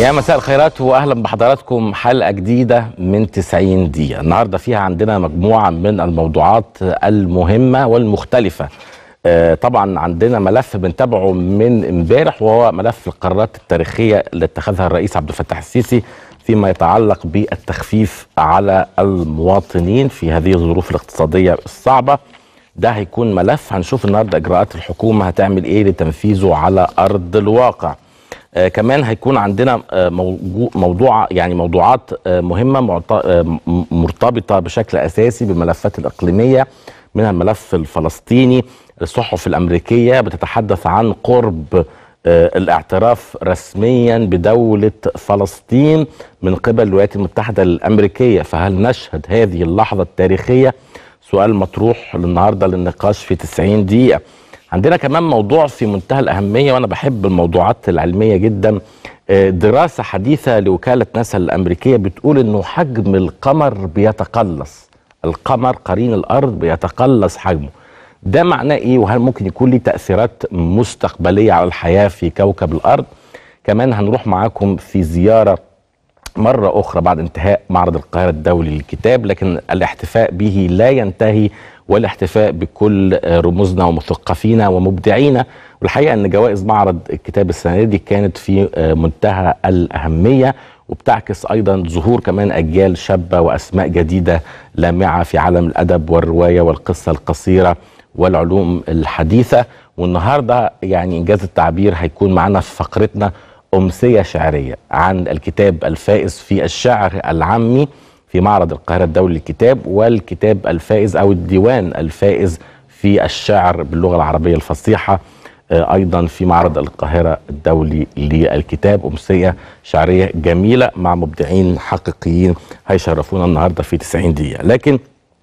يا مساء الخيرات واهلا بحضراتكم حلقه جديده من 90 دقيقه النهارده فيها عندنا مجموعه من الموضوعات المهمه والمختلفه آه، طبعا عندنا ملف بنتابعه من امبارح وهو ملف القرارات التاريخيه اللي اتخذها الرئيس عبد الفتاح السيسي فيما يتعلق بالتخفيف على المواطنين في هذه الظروف الاقتصاديه الصعبه ده هيكون ملف هنشوف النهارده اجراءات الحكومه هتعمل ايه لتنفيذه على ارض الواقع آه كمان هيكون عندنا آه موضوع, موضوع يعني موضوعات آه مهمه معط- آه م- مرتبطه بشكل اساسي بالملفات الاقليميه منها الملف الفلسطيني الصحف الامريكيه بتتحدث عن قرب آه الاعتراف رسميا بدوله فلسطين من قبل الولايات المتحده الامريكيه فهل نشهد هذه اللحظه التاريخيه سؤال مطروح النهارده للنقاش في 90 دقيقه عندنا كمان موضوع في منتهى الأهمية وأنا بحب الموضوعات العلمية جدا آه، دراسة حديثة لوكالة ناسا الأمريكية بتقول إنه حجم القمر بيتقلص القمر قرين الأرض بيتقلص حجمه ده معناه إيه وهل ممكن يكون ليه تأثيرات مستقبلية على الحياة في كوكب الأرض كمان هنروح معاكم في زيارة مرة أخرى بعد انتهاء معرض القاهرة الدولي للكتاب لكن الاحتفاء به لا ينتهي والاحتفاء بكل آه، رموزنا ومثقفينا ومبدعينا والحقيقة أن جوائز معرض الكتاب السنة دي كانت في آه، منتهى الأهمية وبتعكس أيضا ظهور كمان أجيال شابة وأسماء جديدة لامعة في عالم الأدب والرواية والقصة القصيرة والعلوم الحديثة والنهاردة يعني إنجاز التعبير هيكون معنا في فقرتنا أمسية شعرية عن الكتاب الفائز في الشعر العامي في معرض القاهرة الدولي للكتاب والكتاب الفائز أو الديوان الفائز في الشعر باللغة العربية الفصيحة آه، أيضا في معرض القاهرة الدولي للكتاب أمسية شعرية جميلة مع مبدعين حقيقيين هيشرفونا النهاردة في 90 دقيقة لكن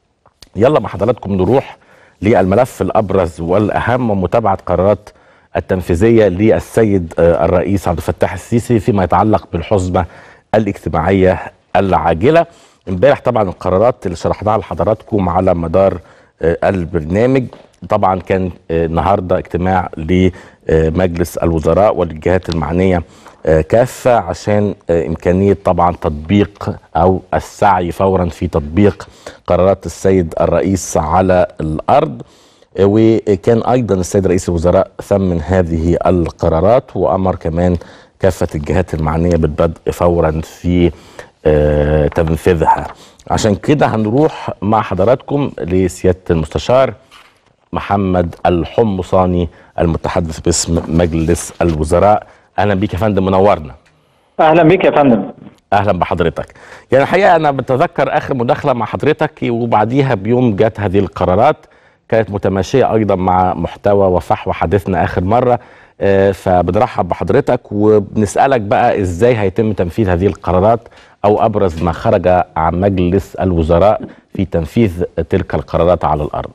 يلا مع حضراتكم نروح للملف الابرز والاهم ومتابعه قرارات التنفيذيه للسيد آه، الرئيس عبد الفتاح السيسي فيما يتعلق بالحزمه الاجتماعيه العاجله. امبارح طبعا القرارات اللي شرحناها لحضراتكم على مدار آه، البرنامج طبعا كان آه، النهارده اجتماع لمجلس الوزراء والجهات المعنيه آه، كافه عشان آه، امكانيه طبعا تطبيق او السعي فورا في تطبيق قرارات السيد الرئيس على الارض آه، وكان ايضا السيد رئيس الوزراء ثمن هذه القرارات وامر كمان كافه الجهات المعنيه بالبدء فورا في آه، تنفيذها عشان كده هنروح مع حضراتكم لسياده المستشار محمد الحمصاني المتحدث باسم مجلس الوزراء اهلا بيك يا فندم منورنا اهلا بك يا فندم اهلا بحضرتك يعني الحقيقه انا بتذكر اخر مداخله مع حضرتك وبعديها بيوم جت هذه القرارات كانت متماشيه ايضا مع محتوى وفحوى حديثنا اخر مره آه، فبنرحب بحضرتك وبنسالك بقى ازاي هيتم تنفيذ هذه القرارات او ابرز ما خرج عن مجلس الوزراء في تنفيذ تلك القرارات على الارض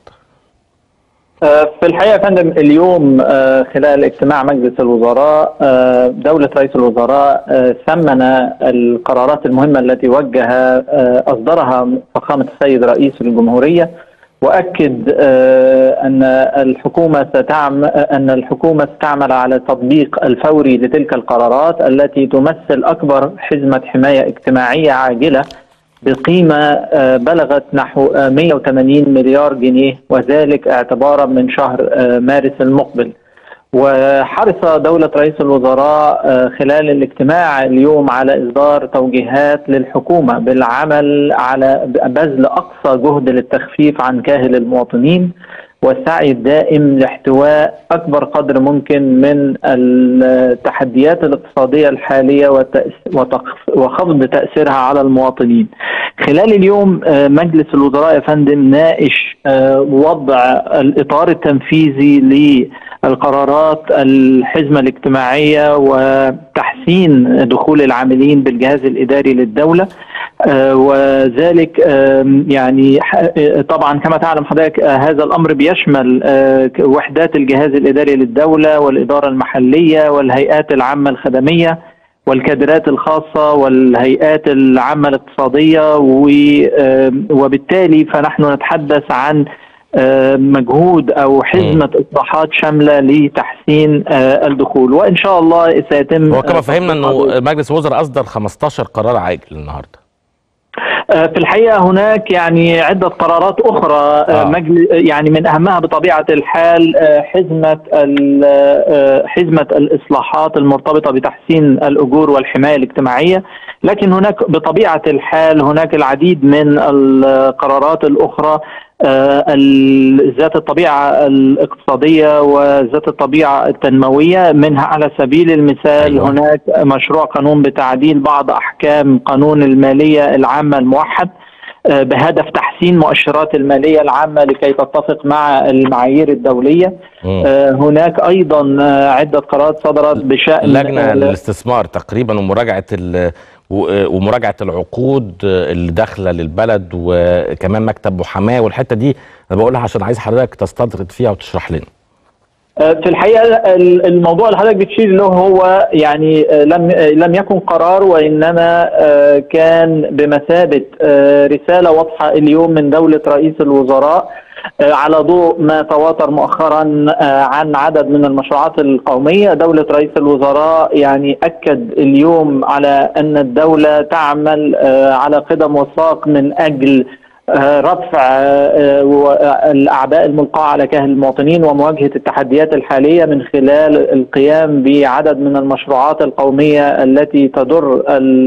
آه، في الحقيقه يا فندم اليوم آه، خلال اجتماع مجلس الوزراء آه، دوله رئيس الوزراء آه، ثمن القرارات المهمه التي وجه آه، اصدرها فخامه السيد رئيس الجمهوريه واكد آه، ان الحكومه ستعمل ان الحكومه ستعمل على التطبيق الفوري لتلك القرارات التي تمثل اكبر حزمه حمايه اجتماعيه عاجله بقيمة آه، بلغت نحو آه، 180 مليار جنيه وذلك اعتبارا من شهر آه، مارس المقبل وحرص دولة رئيس الوزراء آه، خلال الاجتماع اليوم على إصدار توجيهات للحكومة بالعمل على بذل أقصى جهد للتخفيف عن كاهل المواطنين والسعي الدائم لاحتواء أكبر قدر ممكن من التحديات الاقتصادية الحالية وتأس- وتخ- وخفض تأثيرها على المواطنين خلال اليوم آه، مجلس الوزراء يا فندم ناقش آه، وضع الإطار التنفيذي للقرارات الحزمة الاجتماعية وتحسين دخول العاملين بالجهاز الإداري للدولة آه، وذلك آم، يعني ح- آه، طبعا كما تعلم حضرتك آه، هذا الامر بيشمل آه، ك- وحدات الجهاز الاداري للدوله والاداره المحليه والهيئات العامه الخدميه والكادرات الخاصه والهيئات العامه الاقتصاديه و- آم، وبالتالي فنحن نتحدث عن مجهود او حزمه اصلاحات شامله لتحسين الدخول وان شاء الله سيتم هو كما فهمنا انه مجلس الوزراء اصدر 15 قرار عاجل النهارده في الحقيقه هناك يعني عده قرارات اخرى آه. مجل يعني من اهمها بطبيعه الحال حزمه حزمه الاصلاحات المرتبطه بتحسين الاجور والحمايه الاجتماعيه لكن هناك بطبيعه الحال هناك العديد من القرارات الاخرى ذات الطبيعه الاقتصاديه وذات الطبيعه التنمويه منها على سبيل المثال أيوة. هناك مشروع قانون بتعديل بعض احكام قانون الماليه العامه الموحد بهدف تحسين مؤشرات الماليه العامه لكي تتفق مع المعايير الدوليه م. هناك ايضا عده قرارات صدرت بشان لجنه الاستثمار تقريبا ومراجعه ومراجعه العقود اللي داخله للبلد وكمان مكتب محاماه والحته دي انا بقولها عشان عايز حضرتك تستطرد فيها وتشرح لنا في الحقيقه الموضوع اللي حضرتك بتشير له هو يعني لم لم يكن قرار وانما كان بمثابه رساله واضحه اليوم من دوله رئيس الوزراء على ضوء ما تواتر مؤخرا عن عدد من المشروعات القوميه، دوله رئيس الوزراء يعني اكد اليوم على ان الدوله تعمل على قدم وساق من اجل رفع الاعباء الملقاه على كاهل المواطنين ومواجهه التحديات الحاليه من خلال القيام بعدد من المشروعات القوميه التي تضر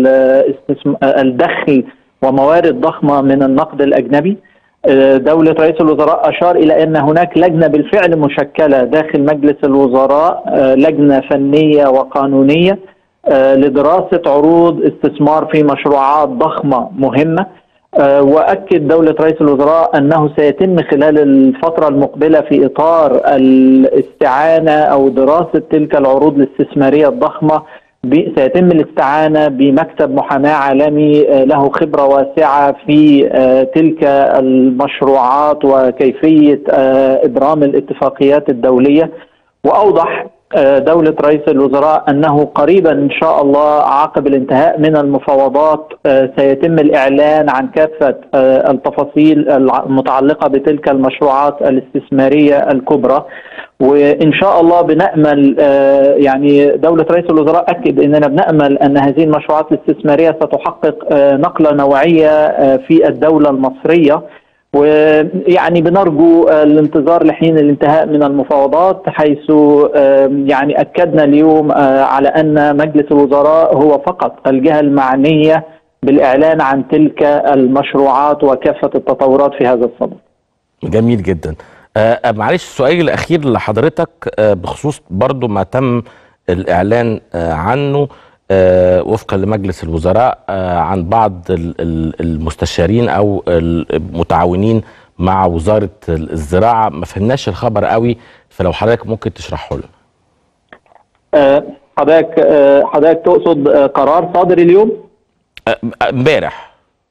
الدخل وموارد ضخمه من النقد الاجنبي. دولة رئيس الوزراء أشار إلى أن هناك لجنة بالفعل مشكلة داخل مجلس الوزراء لجنة فنية وقانونية لدراسة عروض استثمار في مشروعات ضخمة مهمة واكد دوله رئيس الوزراء انه سيتم خلال الفتره المقبله في اطار الاستعانه او دراسه تلك العروض الاستثماريه الضخمه سيتم الاستعانه بمكتب محاماه عالمي له خبره واسعه في تلك المشروعات وكيفيه ابرام الاتفاقيات الدوليه واوضح دولة رئيس الوزراء أنه قريبا إن شاء الله عقب الانتهاء من المفاوضات سيتم الإعلان عن كافة التفاصيل المتعلقة بتلك المشروعات الاستثمارية الكبرى وإن شاء الله بنأمل يعني دولة رئيس الوزراء أكد أننا بنأمل أن هذه المشروعات الاستثمارية ستحقق نقلة نوعية في الدولة المصرية ويعني بنرجو الانتظار لحين الانتهاء من المفاوضات حيث يعني اكدنا اليوم على ان مجلس الوزراء هو فقط الجهه المعنيه بالاعلان عن تلك المشروعات وكافه التطورات في هذا الصدد. جميل جدا. آه معلش السؤال الاخير لحضرتك آه بخصوص برضو ما تم الاعلان آه عنه آه وفقا لمجلس الوزراء آه عن بعض المستشارين او المتعاونين مع وزاره الزراعه ما فهمناش الخبر قوي فلو حضرتك ممكن تشرحه لنا. آه حضرتك آه حضرتك تقصد آه قرار صادر اليوم؟ امبارح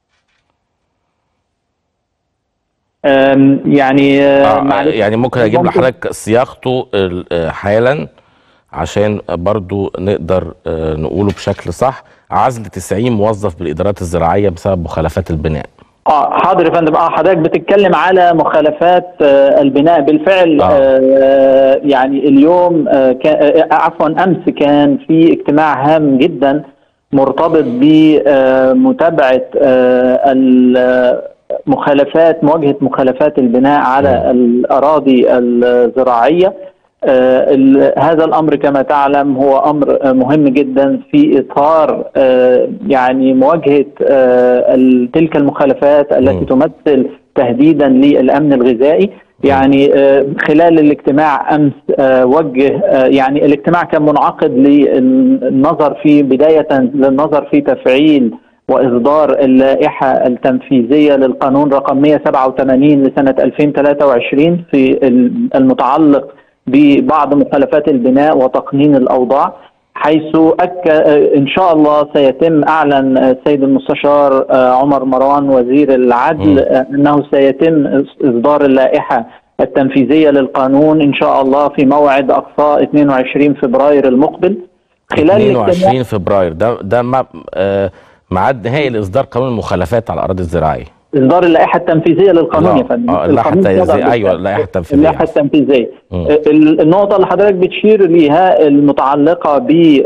آه يعني آه يعني ممكن اجيب لحضرتك صياغته حالا عشان برضو نقدر نقوله بشكل صح عزل 90 موظف بالادارات الزراعيه بسبب مخالفات البناء اه حاضر يا فندم اه حضرتك بتتكلم على مخالفات آه البناء بالفعل آه. آه يعني اليوم آه كان آه عفوا امس كان في اجتماع هام جدا مرتبط بمتابعه آه مخالفات مواجهه مخالفات البناء على م. الاراضي الزراعيه آه هذا الامر كما تعلم هو امر آه مهم جدا في اطار آه يعني مواجهه تلك المخالفات التي م. تمثل تهديدا للامن الغذائي يعني خلال الاجتماع امس وجه يعني الاجتماع كان منعقد للنظر في بدايه للنظر في تفعيل واصدار اللائحه التنفيذيه للقانون رقم 187 لسنه 2023 في المتعلق ببعض مخالفات البناء وتقنين الاوضاع حيث أك... ان شاء الله سيتم اعلن السيد المستشار عمر مروان وزير العدل م. انه سيتم اصدار اللائحه التنفيذيه للقانون ان شاء الله في موعد اقصى 22 فبراير المقبل خلال 22 فبراير ده ده ميعاد نهائي لاصدار قانون المخالفات على الاراضي الزراعيه اصدار اللائحه التنفيذيه للقانون يا فندم اه اللائحه القانون صدر التنفيذيه ايوه بالفعل. اللائحه التنفيذيه اللائحه التنفيذيه مم. ال- النقطه اللي حضرتك بتشير ليها المتعلقه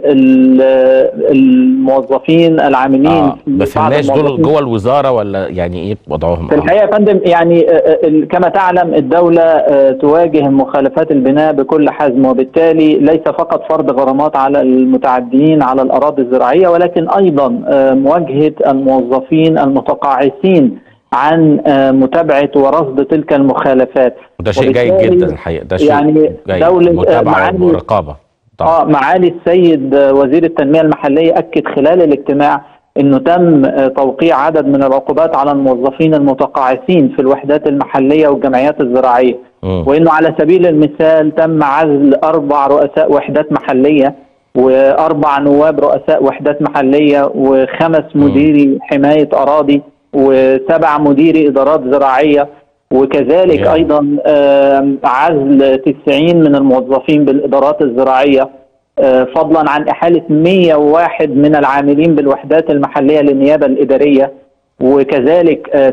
بالموظفين العاملين اه في بس بعض الناس دول الموظفين جوه الوزاره ولا يعني ايه وضعهم في آه. الحقيقه يا فندم يعني آه، آه، ال- كما تعلم الدوله آه، تواجه مخالفات البناء بكل حزم وبالتالي ليس فقط فرض غرامات على المتعدين على الاراضي الزراعيه ولكن ايضا آه، مواجهه الموظفين المتقاعسين عن آه، متابعه ورصد تلك المخالفات وده شيء جيد وبالتالي جدا الحقيقه ده شيء يعني جيد دولة- آه، متابعه معالي- ورقابه طبعا اه معالي السيد آه، وزير التنميه المحليه اكد خلال الاجتماع انه تم آه، توقيع عدد من العقوبات على الموظفين المتقاعسين في الوحدات المحليه والجمعيات الزراعيه مم. وانه على سبيل المثال تم عزل اربع رؤساء وحدات محليه واربع نواب رؤساء وحدات محليه وخمس مديري حمايه اراضي وسبع مديري ادارات زراعيه وكذلك يعني. ايضا آم، عزل 90 من الموظفين بالادارات الزراعيه آه، فضلا عن احاله 101 من العاملين بالوحدات المحليه للنيابه الاداريه وكذلك آه،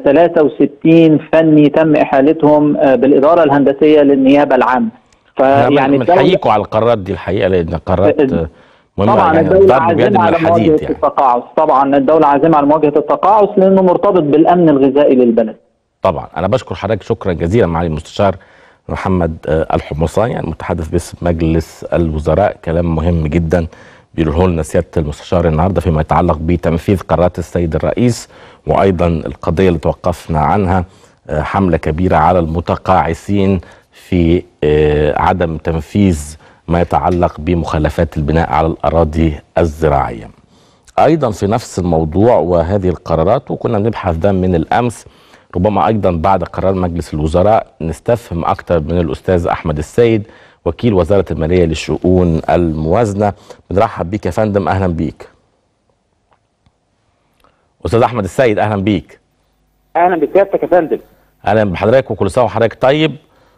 63 فني تم احالتهم آه، بالاداره الهندسيه للنيابه العامه يعني فيعني الدولة- بنحييكم على القرارات دي الحقيقه لان قرارات آه، مهمه طبعا يعني الدولة ضرب بيد عازمة من على الحديد مواجهة يعني التقاعس طبعا الدولة عازمة على مواجهة التقاعس لأنه مرتبط بالأمن الغذائي للبلد طبعا انا بشكر حضرتك شكرا جزيلا معالي المستشار محمد آه، الحمصاني يعني المتحدث باسم مجلس الوزراء كلام مهم جدا بيقوله لنا سياده المستشار النهارده فيما يتعلق بتنفيذ قرارات السيد الرئيس وايضا القضيه اللي توقفنا عنها آه، حمله كبيره على المتقاعسين في آه، عدم تنفيذ ما يتعلق بمخالفات البناء على الاراضي الزراعيه. ايضا في نفس الموضوع وهذه القرارات وكنا بنبحث ده من الامس ربما ايضا بعد قرار مجلس الوزراء نستفهم اكثر من الاستاذ احمد السيد وكيل وزاره الماليه للشؤون الموازنه بنرحب بيك يا فندم اهلا بيك استاذ احمد السيد اهلا بيك اهلا بسيادتك يا فندم اهلا بحضرتك وكل سنه وحضرتك طيب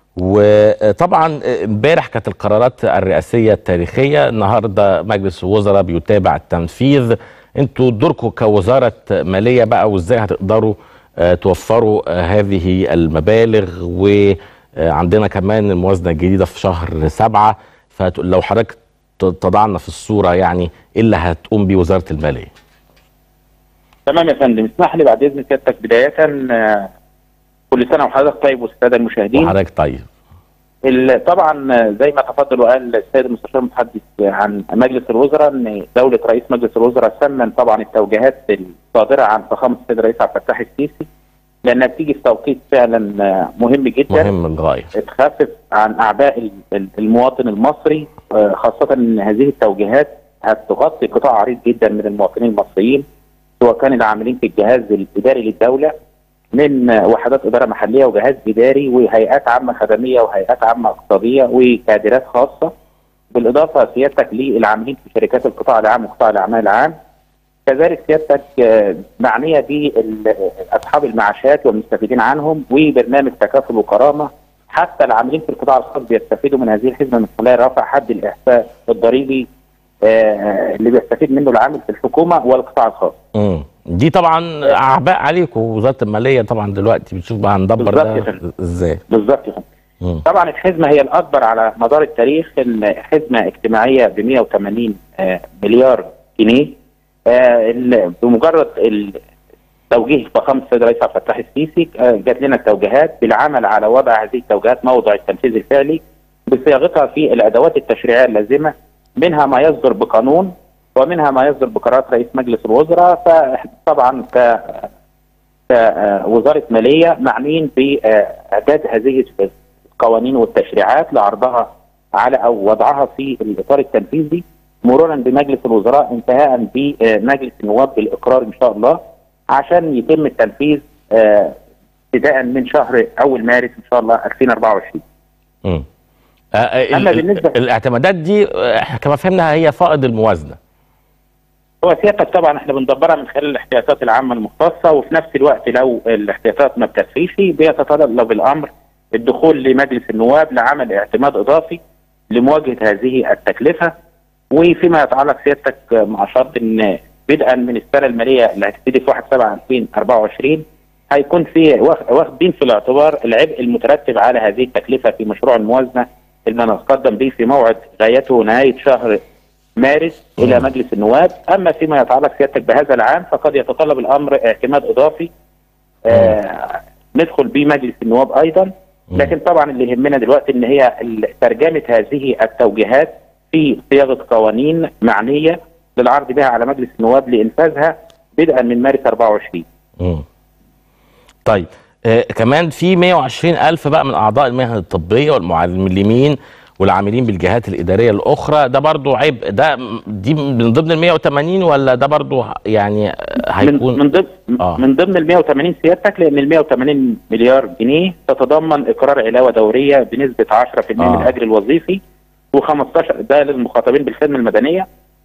وطبعا امبارح كانت القرارات الرئاسيه التاريخيه النهارده مجلس الوزراء بيتابع التنفيذ انتوا دوركم كوزاره ماليه بقى وازاي هتقدروا آه، توفروا آه، هذه المبالغ وعندنا كمان الموازنه الجديده في شهر سبعة فلو حضرتك ت- تضعنا في الصوره يعني ايه اللي هتقوم بيه وزاره الماليه تمام يا فندم اسمح لي بعد اذن سيادتك بدايه آه، كل سنه وحضرتك طيب والساده المشاهدين وحضرتك طيب ال- طبعا آه، زي ما تفضل وقال السيد المستشار المتحدث عن مجلس الوزراء ان دوله رئيس مجلس الوزراء ثمن طبعا التوجيهات الصادره عن فخامه السيد الرئيس عبد الفتاح السيسي لانها بتيجي في توقيت فعلا آه، مهم جدا مهم للغايه تخفف عن اعباء ال- ال- المواطن المصري آه، خاصه ان هذه التوجيهات هتغطي قطاع عريض جدا من المواطنين المصريين سواء كان العاملين في الجهاز الاداري للدوله من آه، وحدات اداره محليه وجهاز اداري وهيئات عامه خدميه وهيئات عامه اقتصاديه وكادرات خاصه بالاضافه سيادتك للعاملين في شركات القطاع العام وقطاع الاعمال العام كذلك سيادتك آه، معنيه باصحاب المعاشات والمستفيدين عنهم وبرنامج تكافل وكرامه حتى العاملين في القطاع الخاص بيستفيدوا من هذه الحزمه من خلال رفع حد الاحساء الضريبي آه، اللي بيستفيد منه العامل في الحكومه والقطاع الخاص. مم. دي طبعا اعباء عليكم وزاره الماليه طبعا دلوقتي بتشوف بقى هندبر بالظبط ده يا فندم. ازاي بالظبط يا فندم. مم. طبعا الحزمه هي الاكبر على مدار التاريخ حزمه اجتماعيه ب 180 آه، مليار جنيه آه، ال- بمجرد توجيه فخامه السيد الرئيس عبد الفتاح السيسي آه، جات لنا التوجيهات بالعمل على وضع هذه التوجيهات موضع التنفيذ الفعلي بصياغتها في الادوات التشريعيه اللازمه منها ما يصدر بقانون ومنها ما يصدر بقرارات رئيس مجلس الوزراء فطبعا ك كوزاره ماليه معنيين باعداد هذه القوانين والتشريعات لعرضها على او وضعها في الاطار التنفيذي مرورا بمجلس الوزراء انتهاء بمجلس النواب بالاقرار ان شاء الله عشان يتم التنفيذ آه، ابتداء من شهر اول مارس ان شاء الله 2024 مم. آه، آه، أما ال- بالنسبة- الاعتمادات دي آه، احنا كما فهمنا هي فائض الموازنه هو سيادتك طبعا احنا بندبرها من خلال الاحتياطات العامه المختصه وفي نفس الوقت لو الاحتياطات ما بتكفيش بيتطلب الامر الدخول لمجلس النواب لعمل اعتماد اضافي لمواجهه هذه التكلفه وفيما يتعلق سيادتك مع شرط ان بدءا من السنه الماليه اللي هتبتدي في 1 7 2024 هيكون في واخ- واخدين في الاعتبار العبء المترتب على هذه التكلفه في مشروع الموازنه اللي نتقدم به في موعد غايته نهايه شهر مارس الى مم. مجلس النواب، اما فيما يتعلق سيادتك بهذا العام فقد يتطلب الامر اعتماد اضافي آه ندخل به مجلس النواب ايضا مم. لكن طبعا اللي يهمنا دلوقتي ان هي ال- ترجمه هذه التوجيهات في صياغه قوانين معنيه للعرض بها على مجلس النواب لانفاذها بدءا من مارس 24 مم. طيب آه كمان في 120 ألف بقى من أعضاء المهن الطبية والمعلمين والعاملين بالجهات الإدارية الأخرى ده برضو عبء ده م- دي من ضمن ال 180 ولا ده برضو ه- يعني آه، من هيكون من ضمن آه. من ضمن ال 180 سيادتك لان ال 180 مليار جنيه تتضمن اقرار علاوه دوريه بنسبه 10% من آه. الاجر الوظيفي و15 ده للمخاطبين بالخدمه المدنيه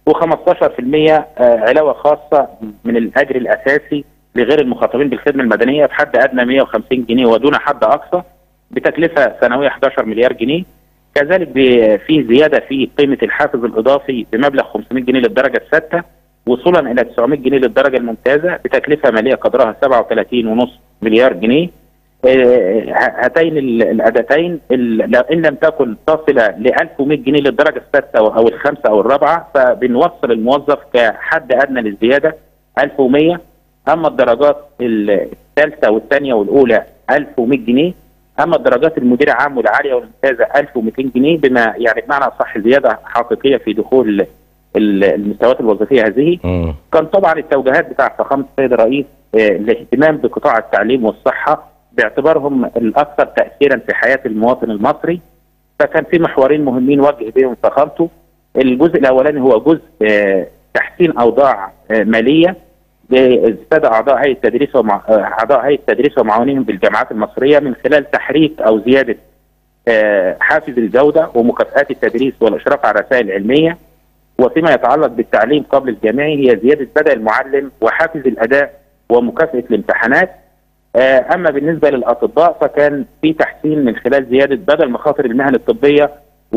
و15% علاوه خاصه من الاجر الاساسي لغير المخاطبين بالخدمه المدنيه بحد ادنى 150 جنيه ودون حد اقصى بتكلفه سنويه 11 مليار جنيه كذلك ب- في زياده في قيمه الحافز الاضافي بمبلغ 500 جنيه للدرجه السادسه وصولا الى 900 جنيه للدرجه الممتازه بتكلفه ماليه قدرها 37.5 مليار جنيه آه، هاتين ال- الاداتين ال- لو ان لم تكن تصل ل 1100 جنيه للدرجه السادسه او أو الخامسه او الرابعه فبنوصل الموظف كحد ادنى للزياده 1100 اما الدرجات ال- الثالثه والثانيه والاولى 1100 جنيه اما الدرجات المدير عام والعاليه والممتازه 1200 جنيه بما يعني بمعنى صح زياده حقيقيه في دخول ال- المستويات الوظيفيه هذه مم. كان طبعا التوجيهات بتاع فخامه السيد الرئيس آه، الاهتمام بقطاع التعليم والصحه باعتبارهم الاكثر تاثيرا في حياه المواطن المصري فكان في محورين مهمين وجه بهم فخامته الجزء الاولاني هو جزء آه، تحسين اوضاع آه، ماليه للساده اعضاء هيئه التدريس ومع آه، اعضاء هيئه التدريس ومعاونيهم بالجامعات المصريه من خلال تحريك او زياده آه، حافز الجوده ومكافئات التدريس والاشراف على الرسائل العلميه وفيما يتعلق بالتعليم قبل الجامعي هي زياده بدء المعلم وحافز الاداء ومكافاه الامتحانات آه، اما بالنسبه للاطباء فكان في تحسين من خلال زياده بدل مخاطر المهن الطبيه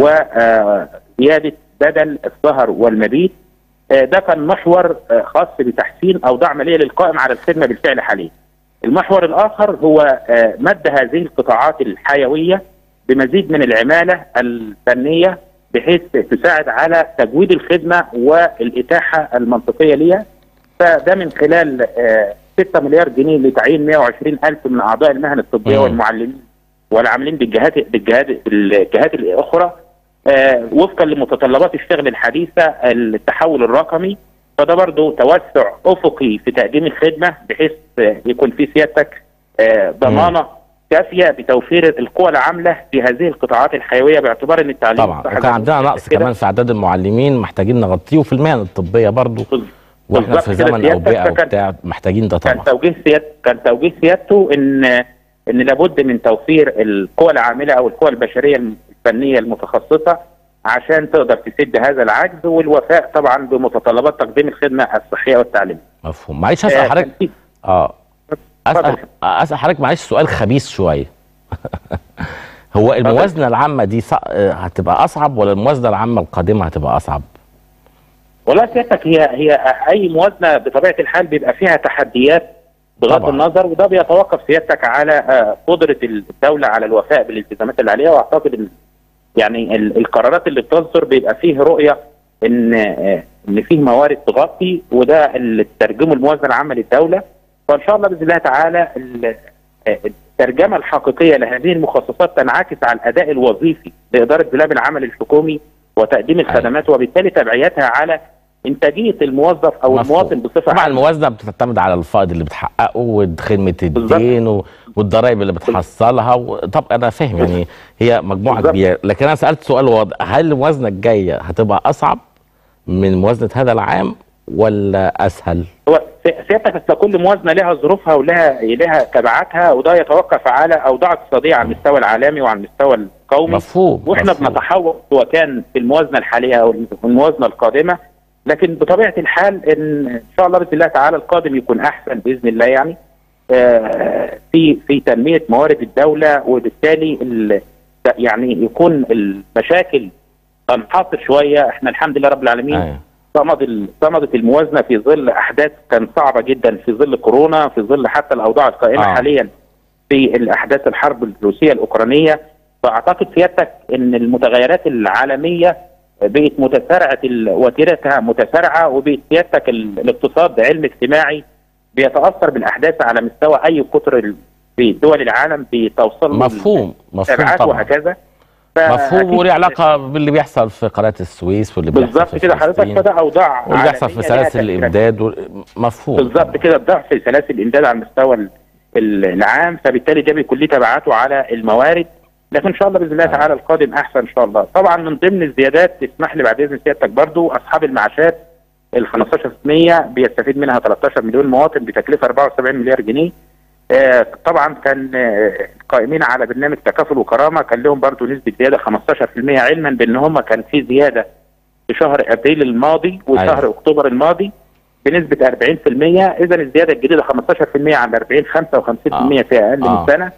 وزياده بدل السهر والمبيت آه، ده كان محور آه، خاص بتحسين اوضاع ماليه للقائم على الخدمه بالفعل حاليا. المحور الاخر هو آه، مد هذه القطاعات الحيويه بمزيد من العماله الفنيه بحيث تساعد على تجويد الخدمه والاتاحه المنطقيه ليها فده من خلال آه، 6 مليار جنيه لتعيين 120 الف من اعضاء المهن الطبيه مم. والمعلمين والعاملين بالجهات بالجهات الجهات الاخرى آه، وفقا لمتطلبات الشغل الحديثه التحول الرقمي فده برضه توسع افقي في تقديم الخدمه بحيث آه، يكون في سيادتك آه، ضمانه كافيه بتوفير القوى العامله في هذه القطاعات الحيويه باعتبار ان التعليم طبعا والصحة وكان زي ما عندنا قلت نقص كده. كمان في أعداد المعلمين محتاجين نغطيه وفي المهن الطبية برضو واحنا بالظبط في كده زمن سيادتك، أوبئة فكان- وبتاع محتاجين ده كان طبعا توجيه سيادته كان توجيه سيادته ان ان لابد من توفير القوى العامله او القوى البشريه الفنيه المتخصصه عشان تقدر تسد هذا العجز والوفاء طبعا بمتطلبات تقديم الخدمه الصحيه والتعليميه. مفهوم معلش هسأل آه، حضرتك كان في- اه اسال اتفضل. اسال حضرتك معلش سؤال خبيث شويه هو الموازنه العامه دي صع... آه، هتبقى اصعب ولا الموازنه العامه القادمه هتبقى اصعب والله سيادتك هي هي اي موازنه بطبيعه الحال بيبقى فيها تحديات بغض طبعا. النظر وده بيتوقف سيادتك على آه، قدره الدوله على الوفاء بالالتزامات اللي عليها واعتقد ان يعني ال- القرارات اللي بتصدر بيبقى فيه رؤيه ان آه، ان فيه موارد تغطي وده اللي ترجمه الموازنه العامه للدوله فان شاء الله باذن الله تعالى ال- آه، الترجمه الحقيقيه لهذه المخصصات تنعكس على الاداء الوظيفي لاداره دولاب العمل الحكومي وتقديم الخدمات وبالتالي تبعيتها على انتاجيه الموظف او مفهوم. المواطن بصفه طبعا عامه الموازنه بتعتمد على الفائض اللي بتحققه وخدمه بالظبط. الدين و... والضرائب اللي بتحصلها و... طب انا فاهم يعني هي مجموعه بالظبط. كبيره لكن انا سالت سؤال واضح هل الموازنه الجايه هتبقى اصعب من موازنه هذا العام ولا اسهل؟ هو سي- سيادتك أصل كل موازنه لها ظروفها ولها لها تبعاتها وده يتوقف على اوضاع اقتصاديه على المستوى العالمي وعلى المستوى القومي مفهوم واحنا مفهوم. بنتحول سواء كان في الموازنه الحاليه او الموازنه القادمه لكن بطبيعه الحال ان ان شاء الله باذن الله تعالى القادم يكون احسن باذن الله يعني آه، في في تنميه موارد الدوله وبالتالي ال- يعني يكون المشاكل تنحصر شويه احنا الحمد لله رب العالمين أيوة. صمد ال- صمدت الموازنه في ظل احداث كان صعبه جدا في ظل كورونا في ظل حتى الاوضاع القائمه آه. آه. حاليا في الاحداث الحرب الروسيه الاوكرانيه فاعتقد سيادتك ان المتغيرات العالميه بقت متسارعه ال- وتيرتها متسارعه وبقت سيادتك ال- الاقتصاد علم اجتماعي بيتاثر بالاحداث على مستوى اي قطر ال- في دول العالم بتوصل له مفهوم مفهوم التبعات طبعا وهكذا مفهوم فأكيد- وليه علاقه باللي بيحصل في قناه السويس واللي بيحصل بالظبط في كده حضرتك فلسطين فده اوضاع واللي بيحصل في عالمية لها سلاسل تأثيرات الامداد و- مفهوم بالظبط كده الضعف في سلاسل الامداد على المستوى ال- ال- العام فبالتالي ده بيكون ليه تبعاته على الموارد لكن ان شاء الله باذن الله تعالى القادم احسن ان شاء الله طبعا من ضمن الزيادات تسمح لي بعد اذن سيادتك برضو اصحاب المعاشات ال 15% بيستفيد منها 13 مليون مواطن بتكلفه 74 مليار جنيه آه، طبعا كان آه، القائمين على برنامج تكافل وكرامه كان لهم برضو نسبه زياده 15% علما بان هم كان في زياده في شهر ابريل الماضي وشهر أيوة. اكتوبر الماضي بنسبه 40% اذا الزياده الجديده 15% عن 40 55% في اقل آه. من سنه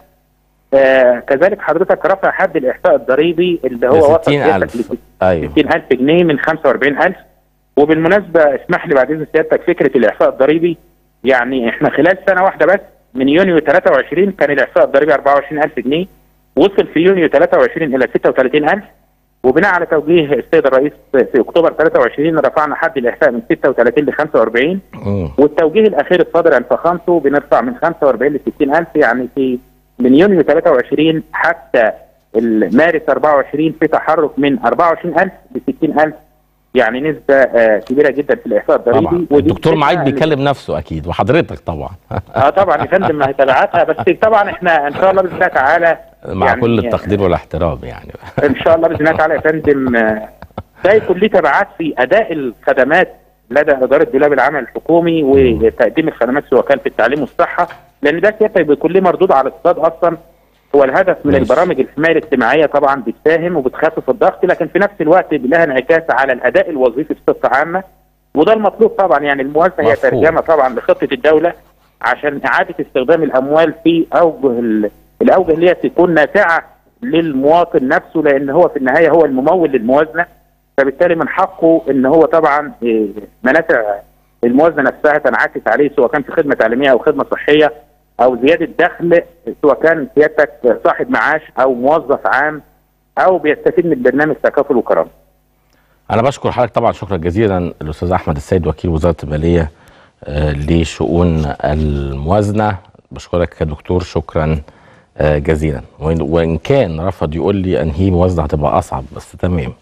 آه كذلك حضرتك رفع حد الاحصاء الضريبي اللي هو ل وصل 60000 سيادتك ايوه 60000 جنيه من 45000 وبالمناسبه اسمح لي بعد اذن سيادتك فكره الاحصاء الضريبي يعني احنا خلال سنه واحده بس من يونيو 23 كان الاحصاء الضريبي 24000 جنيه وصل في يونيو 23 الى 36000 وبناء على توجيه السيد الرئيس في اكتوبر 23 رفعنا حد الاحصاء من 36 ل 45 مم. والتوجيه الاخير الصادر عن فخامته بنرفع من 45 ل 60000 يعني في من يونيو 23 حتى ال- مارس 24 في تحرك من 24000 ل 60000 يعني نسبه آه، كبيره جدا في الاحصاء الضريبي طبعا ودي الدكتور بتبقى معيد ال- بيكلم نفسه اكيد وحضرتك طبعا اه طبعا يا فندم ما هي تبعاتها بس طبعا احنا ان شاء الله باذن الله تعالى مع يعني كل التقدير والاحترام يعني ان شاء الله باذن الله تعالى يا فندم آه، ده يكون ليه تبعات في اداء الخدمات لدى اداره دولاب العمل الحكومي وتقديم الخدمات سواء كان في التعليم والصحه لان ده سيادتك بيكون ليه مردود على الاقتصاد اصلا هو الهدف من ماشي. البرامج الحمايه الاجتماعيه طبعا بتساهم وبتخفف الضغط لكن في نفس الوقت لها انعكاس على الاداء الوظيفي بصفه عامه وده المطلوب طبعا يعني الموازنه هي مفهوم. ترجمه طبعا لخطه الدوله عشان اعاده استخدام الاموال في اوجه ال- الاوجه اللي هي تكون نافعه للمواطن نفسه لان هو في النهايه هو الممول للموازنه فبالتالي من حقه ان هو طبعا إيه، منافع الموازنه نفسها تنعكس عليه سواء كان في خدمه تعليميه او خدمه صحيه او زياده دخل سواء كان سيادتك صاحب معاش او موظف عام او بيستفيد من برنامج تكافل وكرامه. انا بشكر حضرتك طبعا شكرا جزيلا الاستاذ احمد السيد وكيل وزاره الماليه آه، لشؤون الموازنه بشكرك يا دكتور شكرا آه، جزيلا وإن- وان كان رفض يقول لي انهي موازنه هتبقى اصعب بس تمام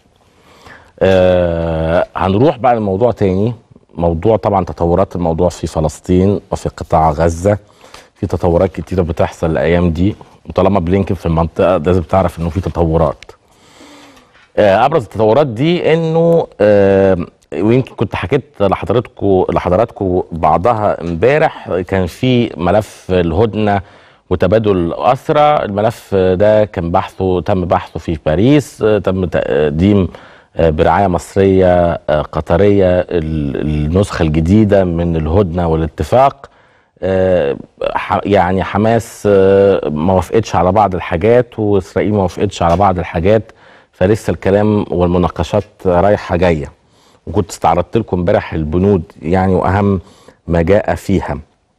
آه هنروح بقى لموضوع تاني موضوع طبعا تطورات الموضوع في فلسطين وفي قطاع غزه في تطورات كتيره بتحصل الايام دي وطالما بلينكن في المنطقه لازم تعرف انه في تطورات آه، ابرز التطورات دي انه آه، ويمكن كنت حكيت لحضراتكم لحضراتكم بعضها امبارح كان في ملف الهدنه وتبادل الاسرى الملف ده كان بحثه تم بحثه في باريس آه، تم تقديم آه، برعايه مصريه آه، قطريه ال- النسخه الجديده من الهدنه والاتفاق آه، ح- يعني حماس آه، ما وافقتش على بعض الحاجات واسرائيل ما وافقتش على بعض الحاجات فلسه الكلام والمناقشات رايحه جايه وكنت استعرضت لكم امبارح البنود يعني واهم ما جاء فيها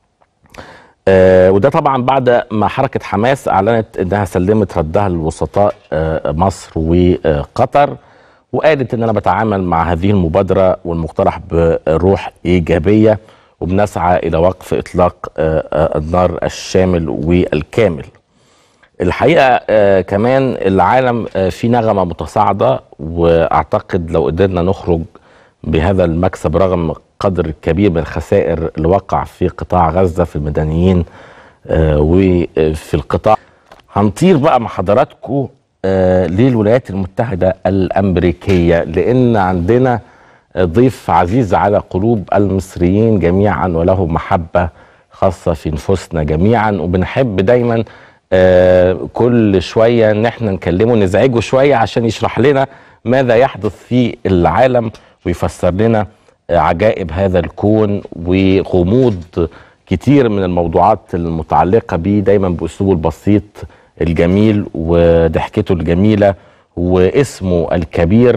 آه وده طبعا بعد ما حركه حماس اعلنت انها سلمت ردها للوسطاء آه مصر وقطر وقالت ان انا بتعامل مع هذه المبادره والمقترح بروح ايجابيه وبنسعى الى وقف اطلاق آه آه النار الشامل والكامل. الحقيقه آه كمان العالم آه في نغمه متصاعده واعتقد لو قدرنا نخرج بهذا المكسب رغم قدر كبير من الخسائر اللي وقع في قطاع غزه في المدنيين آه وفي القطاع هنطير بقى مع حضراتكم آه للولايات المتحده الامريكيه لان عندنا آه، ضيف عزيز على قلوب المصريين جميعا وله محبه خاصه في نفوسنا جميعا وبنحب دايما آه كل شويه ان احنا نكلمه نزعجه شويه عشان يشرح لنا ماذا يحدث في العالم ويفسر لنا آه، عجائب هذا الكون وغموض كتير من الموضوعات المتعلقه بيه دايما باسلوبه البسيط الجميل وضحكته الجميله واسمه الكبير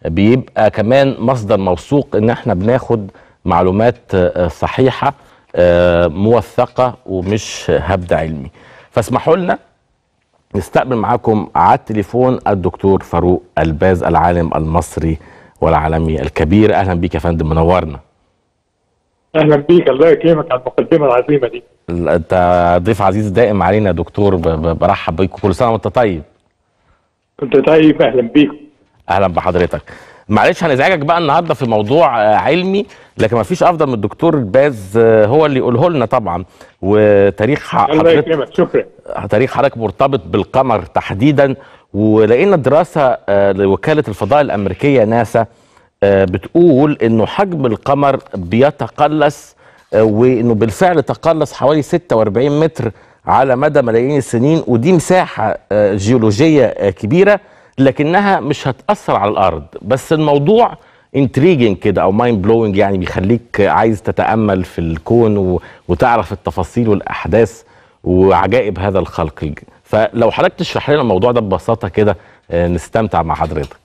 بيبقى كمان مصدر موثوق ان احنا بناخد معلومات آه، صحيحه آه، موثقه ومش هبد علمي فاسمحوا لنا نستقبل معاكم على التليفون الدكتور فاروق الباز العالم المصري والعالمي الكبير اهلا بيك يا فندم منورنا اهلا بيك الله يكرمك على المقدمه العظيمه دي ال- انت ضيف عزيز دائم علينا يا دكتور ب- ب- برحب بيك كل سنه وانت طيب كنت طيب اهلا بيك اهلا بحضرتك معلش هنزعجك بقى النهارده في موضوع آه، علمي لكن ما فيش افضل من الدكتور الباز آه، هو اللي يقوله لنا طبعا وتاريخ ح- الله حضرتك يكرمك شكرا تاريخ حضرتك مرتبط بالقمر تحديدا ولقينا دراسه آه، لوكاله الفضاء الامريكيه ناسا آه، بتقول انه حجم القمر بيتقلص آه، وانه بالفعل تقلص حوالي 46 متر على مدى ملايين السنين ودي مساحه آه، جيولوجيه آه، كبيره لكنها مش هتاثر على الارض بس الموضوع انتريجنج كده او مايند بلوينج يعني بيخليك عايز تتامل في الكون و... وتعرف التفاصيل والاحداث وعجائب هذا الخلق فلو حضرتك تشرح لنا الموضوع ده ببساطه كده آه، نستمتع مع حضرتك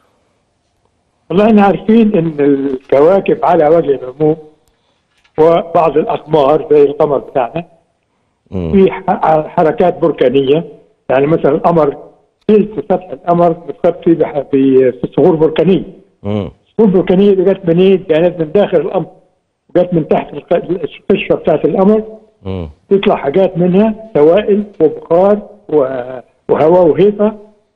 والله احنا عارفين ان الكواكب على وجه العموم وبعض الاقمار زي القمر بتاعنا مم. في ح- حركات بركانيه يعني مثلا القمر ثلث سطح القمر متغطي بح- ب- في صخور بركانيه مم. الصخور البركانيه دي جت منين؟ كانت من داخل القمر جت من تحت الق- القشره بتاعت القمر مم. تطلع حاجات منها سوائل وبخار و- وهواء وهيفه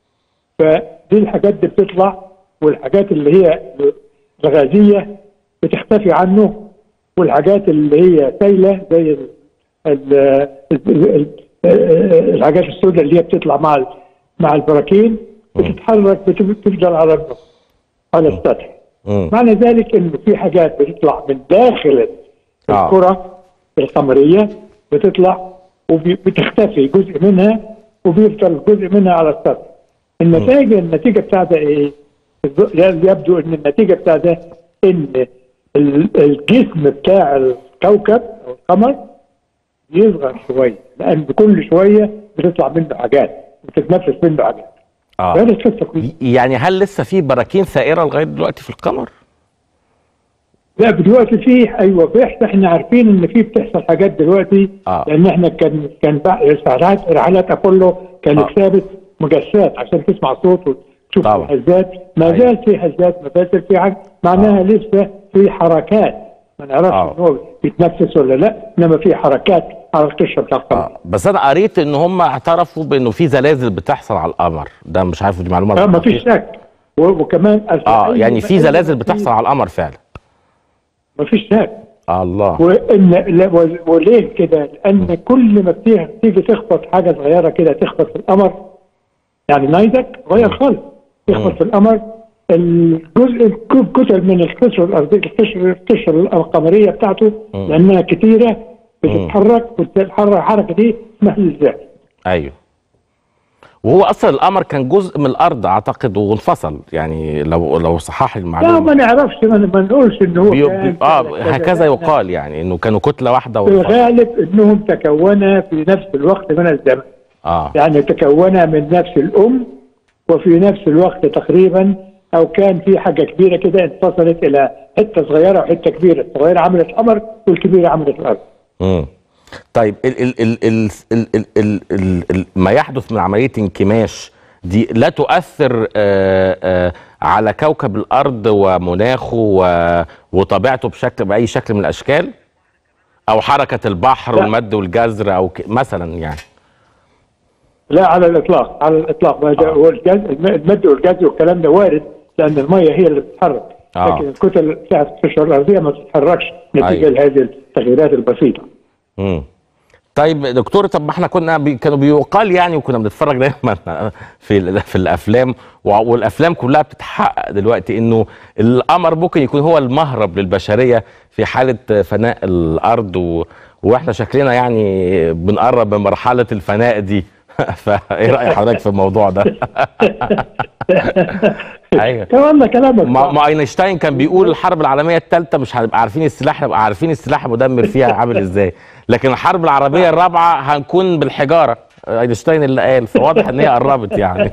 فدي الحاجات دي بتطلع والحاجات اللي هي الغازيه بتختفي عنه والحاجات اللي هي سايله زي ال- ال- ال- ال- الحاجات السوداء اللي هي بتطلع مع ال- مع البراكين بتتحرك بت- بتفضل على النص على السطح مم. معنى ذلك انه في حاجات بتطلع من داخل آه. الكره القمريه بتطلع وبتختفي جزء منها وبيفضل جزء منها على السطح. النتائج النتيجه بتاعتها ايه؟ يبدو ان النتيجه بتاعتها ان ال- الجسم بتاع الكوكب او القمر يصغر شويه لان كل شويه بتطلع منه حاجات بتتنفس منه حاجات. اه هذه القصه كلها. يعني هل لسه في براكين ثائره لغايه دلوقتي في القمر؟ لا دلوقتي في ايوه بيحصل احنا عارفين ان في بتحصل حاجات دلوقتي آه. لان احنا كان كان بقى رحلات رحلات ابولو كانت آه. ثابت مجسات عشان تسمع صوت وتشوف طبعا. الهزات ما أيوة. زال في هزات ما زال في حاجه معناها لسه في حركات ما نعرفش آه. ان هو بيتنفس ولا لا انما في حركات على القشره بتاع القمر اه بس انا قريت ان هم اعترفوا بانه في زلازل بتحصل على القمر ده مش عارف دي معلومه اه ما فيش شك و- وكمان اه يعني في أي- زلازل بتحصل على القمر فعلا ما فيش شك آه الله وان لا و- وليه كده؟ لان كل ما بتيجي تيجي تخبط حاجه صغيره كده تخبط في القمر يعني نايزك صغير خالص تخبط في القمر الجزء الكتل من القشره الارضيه القشره القشره القمريه بتاعته لانها كتيره بتتحرك وتتحرك الحركه دي اسمها الزلزال ايوه وهو اصلا القمر كان جزء من الارض اعتقد وانفصل يعني لو لو صحح لا المعلومه ما نعرفش ما ما نقولش ان هو بي... كان بي... اه كذا كذا. هكذا لا، يقال يعني انه كانوا كتله واحده في وانفصل الغالب انهم تكونا في نفس الوقت من الزمن اه يعني تكون من نفس الأم وفي نفس الوقت تقريبا أو كان في حاجة كبيرة كده انفصلت إلى حتة صغيرة وحتة كبيرة الصغيرة عملت القمر والكبيرة عملت الأرض امم طيب ال ال ال ال ال ال ال ال ال ما يحدث من عمليه انكماش دي لا تؤثر آه آه على كوكب الارض ومناخه و- وطبيعته بشكل باي شكل من الاشكال او حركه البحر لا. والمد والجزر او ك... مثلا يعني لا على الإطلاق على الإطلاق ما ده- آه. هو الجز الم- المد والجز والكلام ده وارد لأن المية هي اللي بتتحرك آه. لكن الكتل بتاعت القشرة الأرضية ما بتتحركش نتيجة أيوة. لهذه التغييرات البسيطة امم طيب دكتور طب ما احنا كنا بي كانوا بيقال يعني وكنا بنتفرج دايما في ال- في الافلام وع- والافلام كلها بتتحقق دلوقتي انه القمر ممكن يكون هو المهرب للبشريه في حاله فناء الارض و... واحنا شكلنا يعني بنقرب من مرحله الفناء دي فايه راي حضرتك في الموضوع ده؟ ايوه والله كلامك ما, صح. ما اينشتاين كان بيقول الحرب العالميه الثالثه مش هنبقى عارفين السلاح نبقى عارفين السلاح المدمر فيها عامل ازاي لكن الحرب العربيه الرابعه هنكون بالحجاره اينشتاين اللي قال فواضح ان هي قربت يعني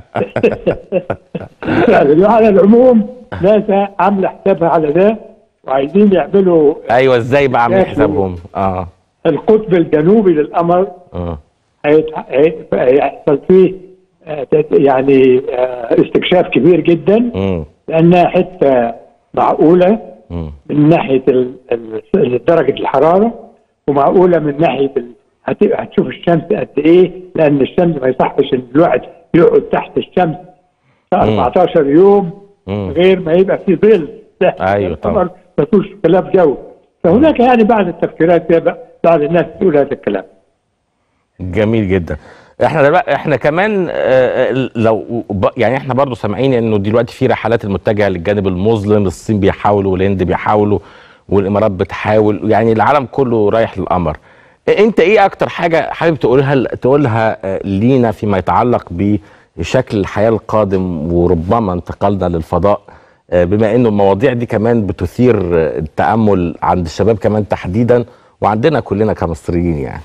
على العموم ناسا عامله حسابها على ده وعايزين يعملوا ايوه ازاي بقى عاملين حسابهم اه القطب الجنوبي للقمر اه هيت- هيت- هيحصل فيه آه، يعني آه، استكشاف كبير جدا امم لانها حته معقوله امم من ناحيه ال- ال- درجه الحراره ومعقوله من ناحيه ال- هت- هتشوف الشمس قد ايه لان الشمس ما يصحش ان الواحد يقعد تحت الشمس 14 يوم مم. غير ما يبقى في ظل ده أيوة طبعا. القمر ما فيهوش خلاف جو فهناك يعني بعض التفكيرات فيها بعض الناس تقول هذا الكلام جميل جدا احنا دلوقتي احنا كمان آه، لو ب- يعني احنا برضو سامعين انه دلوقتي في رحلات المتجهه للجانب المظلم الصين بيحاولوا والهند بيحاولوا والامارات بتحاول يعني العالم كله رايح للقمر انت ايه اكتر حاجه حابب تقولها تقولها آه، لينا فيما يتعلق بشكل الحياه القادم وربما انتقالنا للفضاء آه، بما انه المواضيع دي كمان بتثير آه، التامل عند الشباب كمان تحديدا وعندنا كلنا كمصريين يعني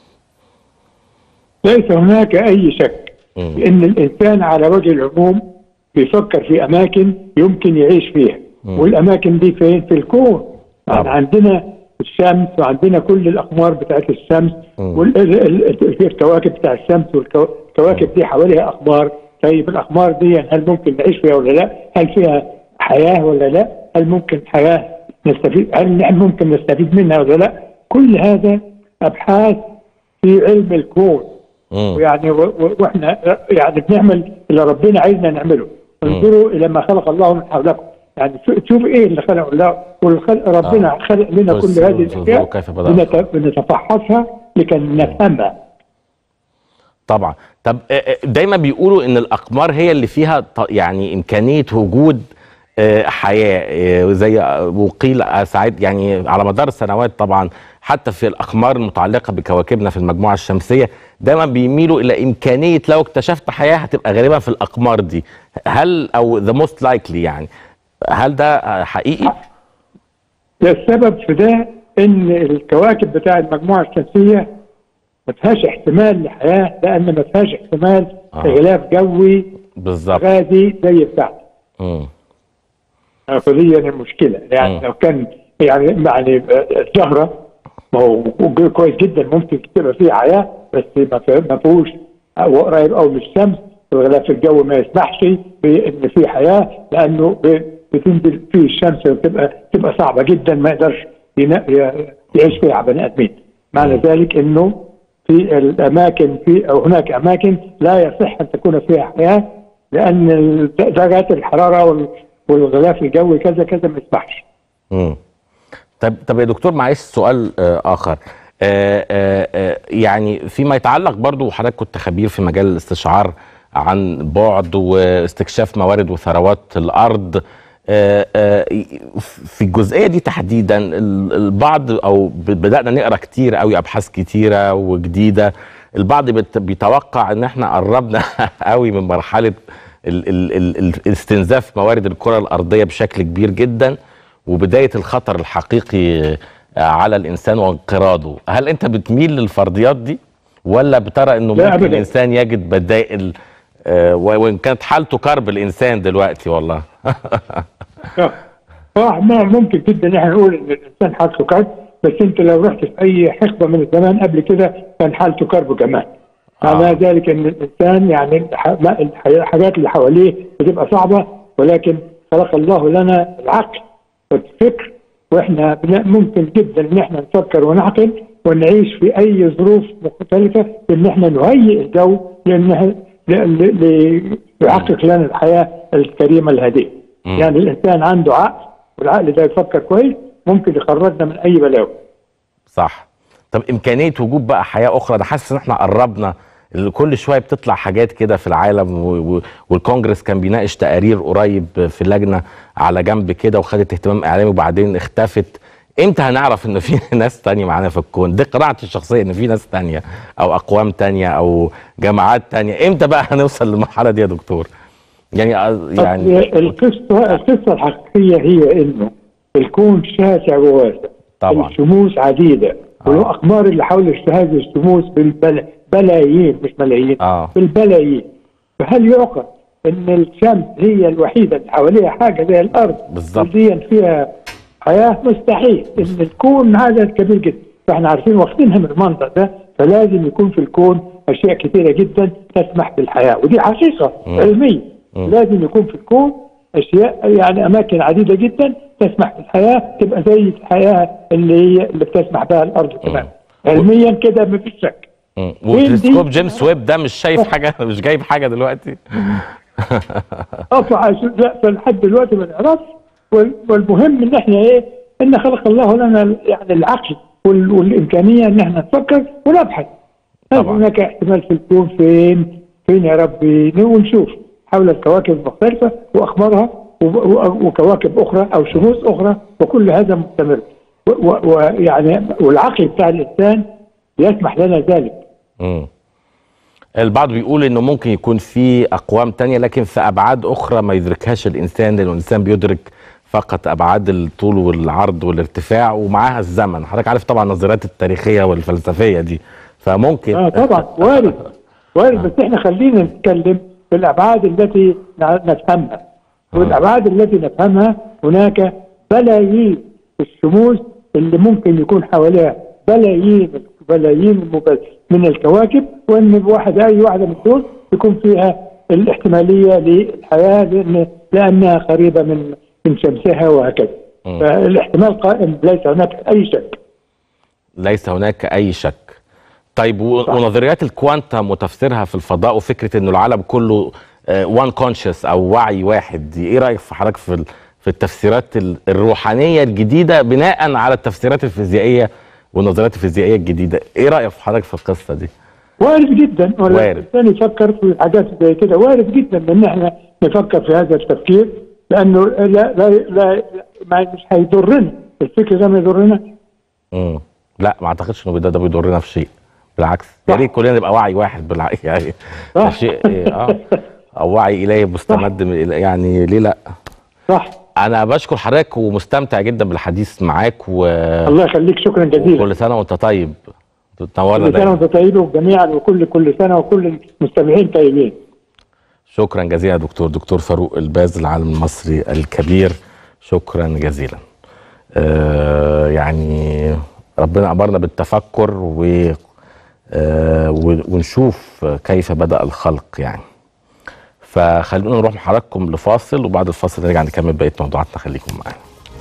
ليس هناك اي شك مم. بان الانسان على وجه العموم بيفكر في اماكن يمكن يعيش فيها والاماكن دي فين في الكون يعني طبعا. عندنا الشمس وعندنا كل الاقمار بتاعت الشمس مم. والكواكب بتاع الشمس والكواكب دي حواليها اقمار طيب الاقمار دي هل ممكن نعيش فيها ولا لا؟ هل فيها حياه ولا لا؟ هل ممكن حياه نستفيد هل نحن ممكن نستفيد منها ولا لا؟ كل هذا ابحاث في علم الكون مم. ويعني و- و- واحنا يعني بنعمل اللي ربنا عايزنا نعمله انظروا الى ما خلق الله من حولكم يعني شو- شوف ايه اللي خلقه الله والخلق ربنا آه. خلق لنا كل بس- هذه بس- الاشياء وكيف بدأ بنت- بنتفحصها لكي نفهمها طبعا طب آه، آه، دايما بيقولوا ان الاقمار هي اللي فيها ط- يعني امكانيه وجود آه، حياه آه، زي آه، وقيل آه، ساعات يعني على مدار السنوات طبعا حتى في الاقمار المتعلقه بكواكبنا في المجموعه الشمسيه دايما بيميلوا الى امكانيه لو اكتشفت حياه هتبقى غالبا في الاقمار دي هل او ذا موست لايكلي يعني هل ده آه، حقيقي؟ السبب في ده ان الكواكب بتاع المجموعه الشمسيه ما فيهاش احتمال لحياه لان ما فيهاش احتمال آه. غلاف جوي بالظبط غازي زي بتاعتنا مم. فدي المشكله يعني مم. لو كان يعني يعني الزهره ما هو كويس جدا ممكن تبقى فيه حياه بس ما فيه- ما فيهوش هو قريب قوي من الشمس الغلاف الجوي ما يسمحش بان في حياه لانه ب- بتنزل فيه الشمس وتبقى تبقى صعبه جدا ما يقدرش ينا- ي- يعيش فيها بني ادمين معنى ذلك انه في الاماكن في او هناك اماكن لا يصح ان تكون فيها حياه لان درجات الحراره وال- والغلاف الجوي كذا كذا ما يسمحش مم. طب طب يا دكتور معلش سؤال آه اخر آه آه آه يعني فيما يتعلق برضو وحضرتك كنت خبير في مجال الاستشعار عن بعد واستكشاف موارد وثروات الارض آه آه في الجزئيه دي تحديدا ال- البعض او ب- بدانا نقرا كتير قوي ابحاث كتيره وجديده البعض بت- بيتوقع ان احنا قربنا قوي من مرحله ال ال ال ال استنزاف موارد الكره الارضيه بشكل كبير جدا وبدايه الخطر الحقيقي على الانسان وانقراضه هل انت بتميل للفرضيات دي ولا بترى انه لا ممكن أبداً. الانسان يجد بدائل آه، و- وان كانت حالته كرب الانسان دلوقتي والله اه آه، ما ممكن جدا احنا نقول ان الانسان حالته كرب بس انت لو رحت في اي حقبه من الزمان قبل كده كان حالته كرب كمان آه. معنى ذلك ان الانسان يعني الح- ما- الح- الحاجات اللي حواليه بتبقى صعبه ولكن خلق الله لنا العقل والفكر واحنا بن- ممكن جدا ان احنا نفكر ونعقل ونعيش في اي ظروف مختلفه ان احنا نهيئ الجو لان ليحقق لنا الحياه الكريمه الهادئه. مم. يعني الانسان عنده عقل والعقل ده يفكر كويس ممكن يخرجنا من اي بلاوي. صح طب امكانيه وجود بقى حياه اخرى ده حاسس ان احنا قربنا اللي كل شويه بتطلع حاجات كده في العالم و- و- والكونجرس كان بيناقش تقارير قريب في لجنه على جنب كده وخدت اهتمام اعلامي وبعدين اختفت امتى هنعرف ان في ناس تانية معانا في الكون دي قراءتي الشخصيه ان في ناس تانية او اقوام تانية او جماعات تانية امتى بقى هنوصل للمرحله دي يا دكتور يعني يعني يعني القصه القصه الحقيقيه هي انه الكون شاسع وواسع. طبعا الشموس عديده والاقمار اللي حول هذه الشموس بالبل... بلايين مش ملايين اه بالبلايين فهل يعقل ان الشمس هي الوحيده اللي حواليها حاجه زي الارض بالظبط. وديا فيها حياه مستحيل ان الكون هذا كبير جدا فاحنا عارفين واخدينها من المنطق ده فلازم يكون في الكون اشياء كثيره جدا تسمح بالحياه ودي حقيقه مم. علميه مم. لازم يكون في الكون اشياء يعني اماكن عديده جدا تسمح بالحياه تبقى زي الحياه اللي هي اللي بتسمح بها الارض تمام علميا كده ما فيش شك مم. دي؟ وتلسكوب جيمس ويب ده مش شايف حاجه مش جايب حاجه دلوقتي اطلع أشوف- لا فلحد دلوقتي ما نعرفش وال- والمهم ان احنا ايه ان خلق الله لنا ال- يعني العقل وال- والامكانيه ان احنا نفكر ونبحث هل طبعا. هناك احتمال في الكون فين فين يا ربي ونشوف حول الكواكب المختلفه واخبارها و- و- وكواكب اخرى او شموس اخرى وكل هذا مستمر و- و- ويعني والعقل بتاع الانسان يسمح لنا ذلك مم. البعض بيقول انه ممكن يكون في اقوام تانية لكن في ابعاد اخرى ما يدركهاش الانسان لان الانسان بيدرك فقط ابعاد الطول والعرض والارتفاع ومعاها الزمن حضرتك عارف طبعا النظريات التاريخيه والفلسفيه دي فممكن اه طبعا وارد وارد بس احنا خلينا نتكلم في الابعاد التي نع- نفهمها والابعاد التي نفهمها هناك بلايين الشموس اللي ممكن يكون حواليها بلايين بلايين المب- من الكواكب وان واحد اي واحده من دول يكون فيها الاحتماليه للحياه لان لانها قريبه من من شمسها وهكذا مم. فالاحتمال قائم ليس هناك اي شك ليس هناك اي شك طيب و- صح. ونظريات الكوانتم وتفسيرها في الفضاء وفكره انه العالم كله وان كونشس او وعي واحد دي ايه رايك في حضرتك في ال- في التفسيرات ال- الروحانيه الجديده بناء على التفسيرات الفيزيائيه والنظريات الفيزيائيه الجديده ايه رايك في حضرتك في القصه دي وارد جدا ولا وارد. الانسان يفكر في حاجات زي كده وارد جدا ان احنا نفكر في هذا التفكير لانه لا لا لا ما مش هيضرنا الفكر ده ما يضرنا امم لا ما اعتقدش انه ده ده بيضرنا في شيء بالعكس يا صح. ريت كلنا نبقى وعي واحد بالعكس يعني صح. ده شيء إيه، اه او وعي الهي مستمد من الإله- يعني ليه لا صح انا بشكر حضرتك ومستمتع جدا بالحديث معاك و... الله يخليك شكرا جزيلا وكل سنه وانت طيب تنورنا كل سنه دايما وانت طيب جميعا وكل كل سنه وكل المستمعين طيبين شكرا جزيلا يا دكتور دكتور فاروق الباز العالم المصري الكبير شكرا جزيلا آه يعني ربنا امرنا بالتفكر و آه و- ونشوف كيف بدا الخلق يعني فخلونا نروح مع حضراتكم لفاصل وبعد الفاصل نرجع نكمل بقيه موضوعاتنا خليكم معانا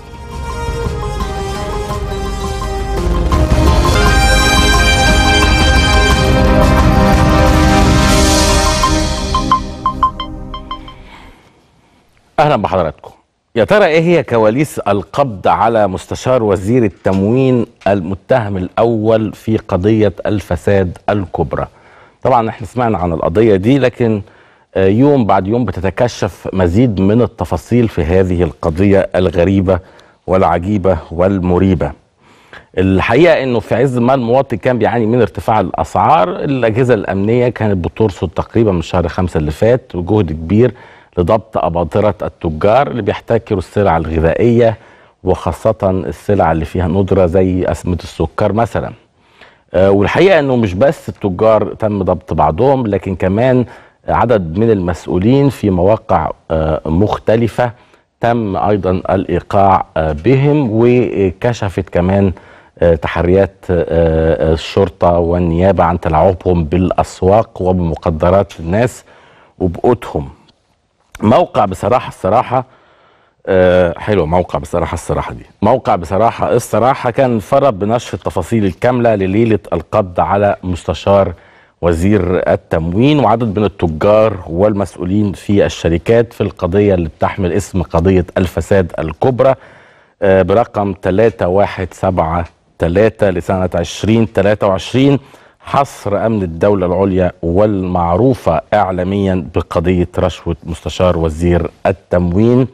اهلا بحضراتكم يا ترى ايه هي كواليس القبض على مستشار وزير التموين المتهم الاول في قضيه الفساد الكبرى طبعا احنا سمعنا عن القضيه دي لكن آه، يوم بعد يوم بتتكشف مزيد من التفاصيل في هذه القضيه الغريبه والعجيبه والمريبه الحقيقه انه في عز ما المواطن كان بيعاني من ارتفاع الاسعار الاجهزه الامنيه كانت بترصد تقريبا من شهر خمسة اللي فات وجهد كبير لضبط اباطره التجار اللي بيحتكروا السلع الغذائيه وخاصه السلع اللي فيها ندره زي اسمه السكر مثلا آه، والحقيقه انه مش بس التجار تم ضبط بعضهم لكن كمان عدد من المسؤولين في مواقع آه، مختلفه تم ايضا الايقاع آه، بهم وكشفت كمان آه، تحريات آه، آه، الشرطه والنيابه عن تلاعبهم بالاسواق وبمقدرات الناس وبقوتهم موقع بصراحه الصراحه آه، حلو موقع بصراحة الصراحة دي موقع بصراحة الصراحة كان فرض بنشر التفاصيل الكاملة لليلة القبض على مستشار وزير التموين وعدد من التجار والمسؤولين في الشركات في القضية اللي بتحمل اسم قضية الفساد الكبرى آه، برقم 3173 لسنة 2023 حصر أمن الدولة العليا والمعروفة إعلاميا بقضية رشوة مستشار وزير التموين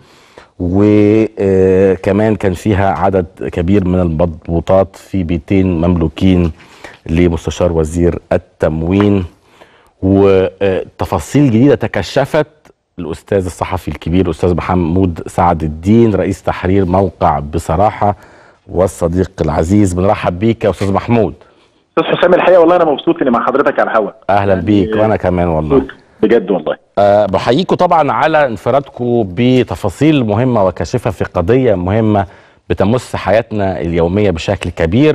وكمان كان فيها عدد كبير من المضبوطات في بيتين مملوكين لمستشار وزير التموين وتفاصيل جديدة تكشفت الأستاذ الصحفي الكبير الأستاذ محمود سعد الدين رئيس تحرير موقع بصراحة والصديق العزيز بنرحب بيك يا أستاذ محمود استاذ حسام الحقيقه والله انا مبسوط اني مع حضرتك على الهوا اهلا بيك وانا كمان والله بجد والله أه بحييكم طبعا على انفرادكم بتفاصيل مهمه وكاشفه في قضيه مهمه بتمس حياتنا اليوميه بشكل كبير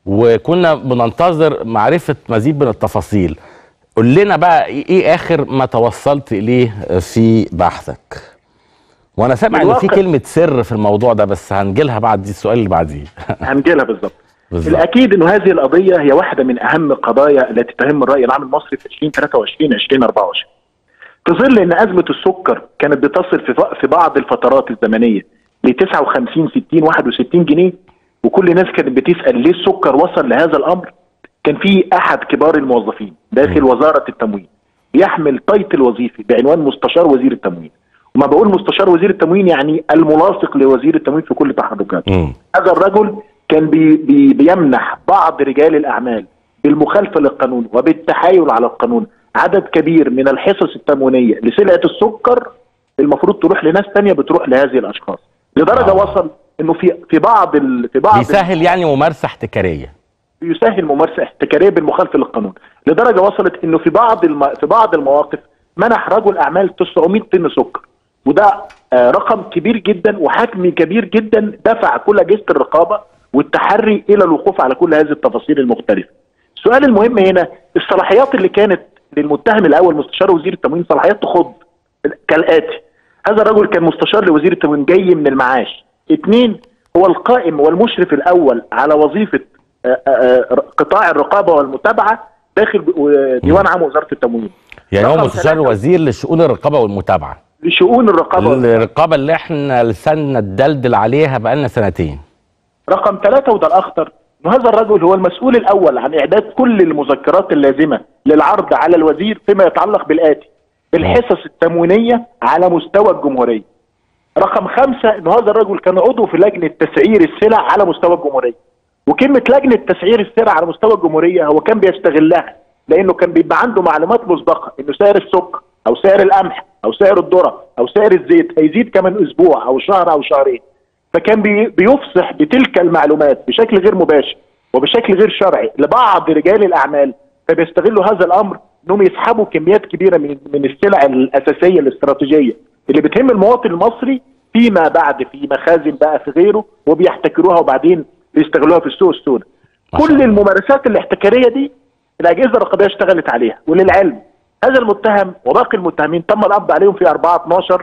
وكنا بننتظر معرفه مزيد من التفاصيل قول لنا بقى ايه اخر ما توصلت اليه في بحثك وانا سامع ان في الواقع- كلمه سر في الموضوع ده بس هنجيلها بعد دي السؤال اللي بعديه هنجيلها بالظبط بالظبط الاكيد انه هذه القضيه هي واحده من اهم القضايا التي تهم الراي العام المصري في 2023 2024 في ظل ان ازمه السكر كانت بتصل في ف- في بعض الفترات الزمنيه ل 59 60 61 جنيه وكل الناس كانت بتسال ليه السكر وصل لهذا الامر كان في احد كبار الموظفين داخل وزاره التموين بيحمل تايتل وظيفي بعنوان مستشار وزير التموين وما بقول مستشار وزير التموين يعني الملاصق لوزير التموين في كل تحركاته مم. هذا الرجل كان بي بي بيمنح بعض رجال الاعمال بالمخالفه للقانون وبالتحايل على القانون عدد كبير من الحصص التموينيه لسلعه السكر المفروض تروح لناس تانية بتروح لهذه الاشخاص لدرجه آه. آه. وصل انه في في بعض ال في بعض بيسهل يعني ممارسه احتكاريه بيسهل ممارسه احتكاريه بالمخالفه للقانون لدرجه وصلت انه في بعض الم... في بعض المواقف منح رجل اعمال 900 طن سكر وده آه رقم كبير جدا وحجم كبير جدا دفع كل اجهزه الرقابه والتحري الى الوقوف على كل هذه التفاصيل المختلفه. السؤال المهم هنا الصلاحيات اللي كانت للمتهم الاول مستشار وزير التموين صلاحيات تخض كالاتي هذا الرجل كان مستشار لوزير التموين جاي من المعاش اثنين هو القائم والمشرف الاول على وظيفه آه، آه، آه، قطاع الرقابه والمتابعه داخل ب- ديوان عام وزاره التموين يعني هو رقم مستشار ثلاثة. وزير لشؤون الرقابه والمتابعه لشؤون الرقابه والمتابعة. الرقابه اللي احنا لساننا الدلدل عليها بقالنا سنتين رقم ثلاثة وده الأخطر إنه هذا الرجل هو المسؤول الأول عن إعداد كل المذكرات اللازمة للعرض على الوزير فيما يتعلق بالآتي بالحصص التموينية على مستوى الجمهورية رقم خمسة إنه هذا الرجل كان عضو في لجنة تسعير السلع على مستوى الجمهورية وكلمة لجنة تسعير السلع على مستوى الجمهورية هو كان بيستغلها لأنه كان بيبقى عنده معلومات مسبقة إنه سعر السكر أو سعر القمح أو سعر الذرة أو سعر الزيت هيزيد كمان أسبوع أو شهر أو شهرين فكان بي- بيفصح بتلك المعلومات بشكل غير مباشر وبشكل غير شرعي لبعض رجال الاعمال فبيستغلوا هذا الامر انهم يسحبوا كميات كبيره من من السلع الاساسيه الاستراتيجيه اللي بتهم المواطن المصري فيما بعد في مخازن بقى في غيره وبيحتكروها وبعدين بيستغلوها في السوق السوداء. ما شاء كل الله. الممارسات الاحتكاريه دي الاجهزه الرقابيه اشتغلت عليها وللعلم هذا المتهم وباقي المتهمين تم القبض عليهم في 4 12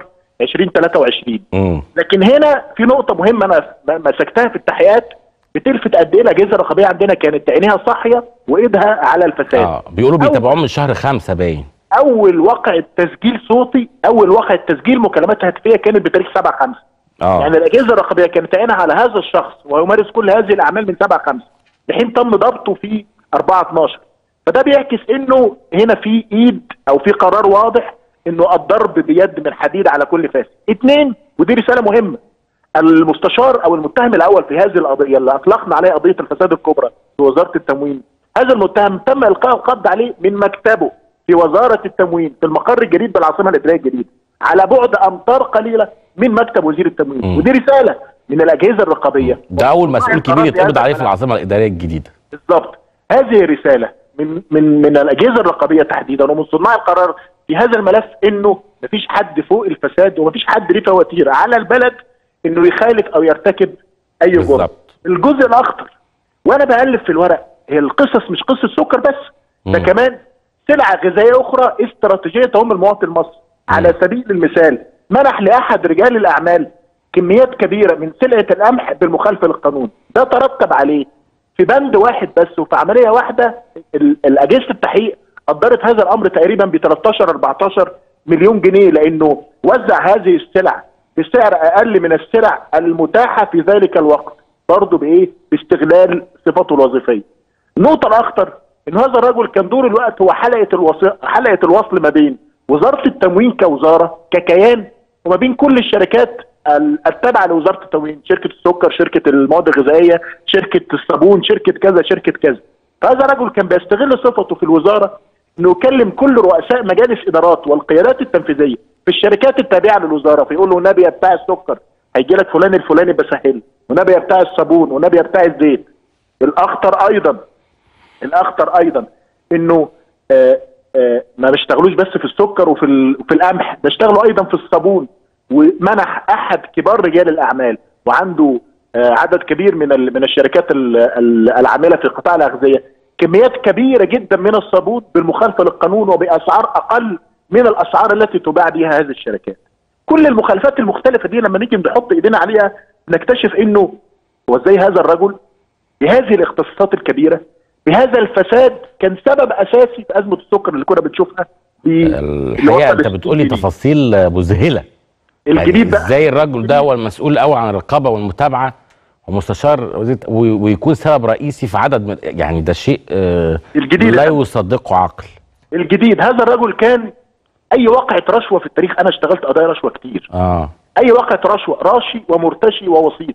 2023 امم لكن هنا في نقطة مهمة أنا م- مسكتها في التحقيقات بتلفت قد إيه الأجهزة الرقابية عندنا كانت عينيها صاحية وإيدها على الفساد. اه بيقولوا أول- بيتابعوه من شهر خمسة باين أول واقع تسجيل صوتي أول واقع تسجيل مكالمات هاتفية كانت بتاريخ 7 5 اه يعني الأجهزة الرقابية كانت عينها على هذا الشخص ويمارس كل هذه الأعمال من 7 5 لحين تم ضبطه في 4 12 فده بيعكس إنه هنا في إيد أو في قرار واضح إنه الضرب بيد من حديد على كل فاسد. اثنين ودي رسالة مهمة المستشار او المتهم الاول في هذه القضيه اللي اطلقنا عليها قضيه الفساد الكبرى في وزاره التموين هذا المتهم تم القاء القبض عليه من مكتبه في وزاره التموين في المقر الجديد بالعاصمه الاداريه الجديده على بعد امتار قليله من مكتب وزير التموين مم. ودي رساله من الاجهزه الرقابيه ده اول مسؤول كبير القرار يتقبض بهذا عليه في الملف. العاصمه الاداريه الجديده بالضبط هذه رسالة من من من الأجهزة الرقابية تحديدا ومن صناع القرار في هذا الملف إنه مفيش حد فوق الفساد ومفيش حد ليه فواتير على البلد إنه يخالف أو يرتكب أي جرم. بالظبط. الجزء الأخطر وأنا بألف في الورق هي القصص مش قصة سكر بس ده مم. كمان سلعة غذائية أخرى استراتيجية تهم المواطن المصري على سبيل المثال منح لأحد رجال الأعمال كميات كبيرة من سلعة القمح بالمخالفة للقانون ده ترتب عليه في بند واحد بس وفي عمليه واحده ال- الاجهزه التحقيق قدرت هذا الامر تقريبا ب 13 14 مليون جنيه لانه وزع هذه السلع بسعر اقل من السلع المتاحه في ذلك الوقت برضه بايه؟ باستغلال صفاته الوظيفيه. النقطه الاخطر ان هذا الرجل كان دور الوقت هو حلقه الوصل حلقه الوصل ما بين وزاره التموين كوزاره ككيان وما بين كل الشركات ال- التابعه لوزاره التموين شركه السكر شركه المواد الغذائيه شركه الصابون شركه كذا شركه كذا فهذا رجل كان بيستغل صفته في الوزاره انه يكلم كل رؤساء مجالس ادارات والقيادات التنفيذيه في الشركات التابعه للوزاره فيقول له والنبي يا بتاع السكر هيجي لك فلان الفلاني بسهل والنبي يا بتاع الصابون والنبي يا بتاع الزيت الاخطر ايضا الاخطر ايضا انه آه آه ما بيشتغلوش بس في السكر وفي ال- في القمح بيشتغلوا ايضا في الصابون ومنح احد كبار رجال الاعمال وعنده آه عدد كبير من ال- من الشركات ال- ال- العامله في قطاع الاغذيه كميات كبيره جدا من الصابون بالمخالفه للقانون وباسعار اقل من الاسعار التي تباع بها هذه الشركات. كل المخالفات المختلفه دي لما نيجي نحط ايدينا عليها نكتشف انه هو ازاي هذا الرجل بهذه الاختصاصات الكبيره بهذا الفساد كان سبب اساسي في ازمه السكر اللي كنا بنشوفها في الحقيقه انت بتقولي تفاصيل مذهله الجديد يعني بقى ازاي الرجل ده هو المسؤول الاول عن الرقابه والمتابعه ومستشار وزير و- ويكون سبب رئيسي في عدد من يعني ده شيء آه، الجديد لا ده. يصدقه عقل الجديد هذا الرجل كان اي واقعه رشوه في التاريخ انا اشتغلت قضايا رشوه كتير اه اي واقعه رشوه راشي ومرتشي ووسيط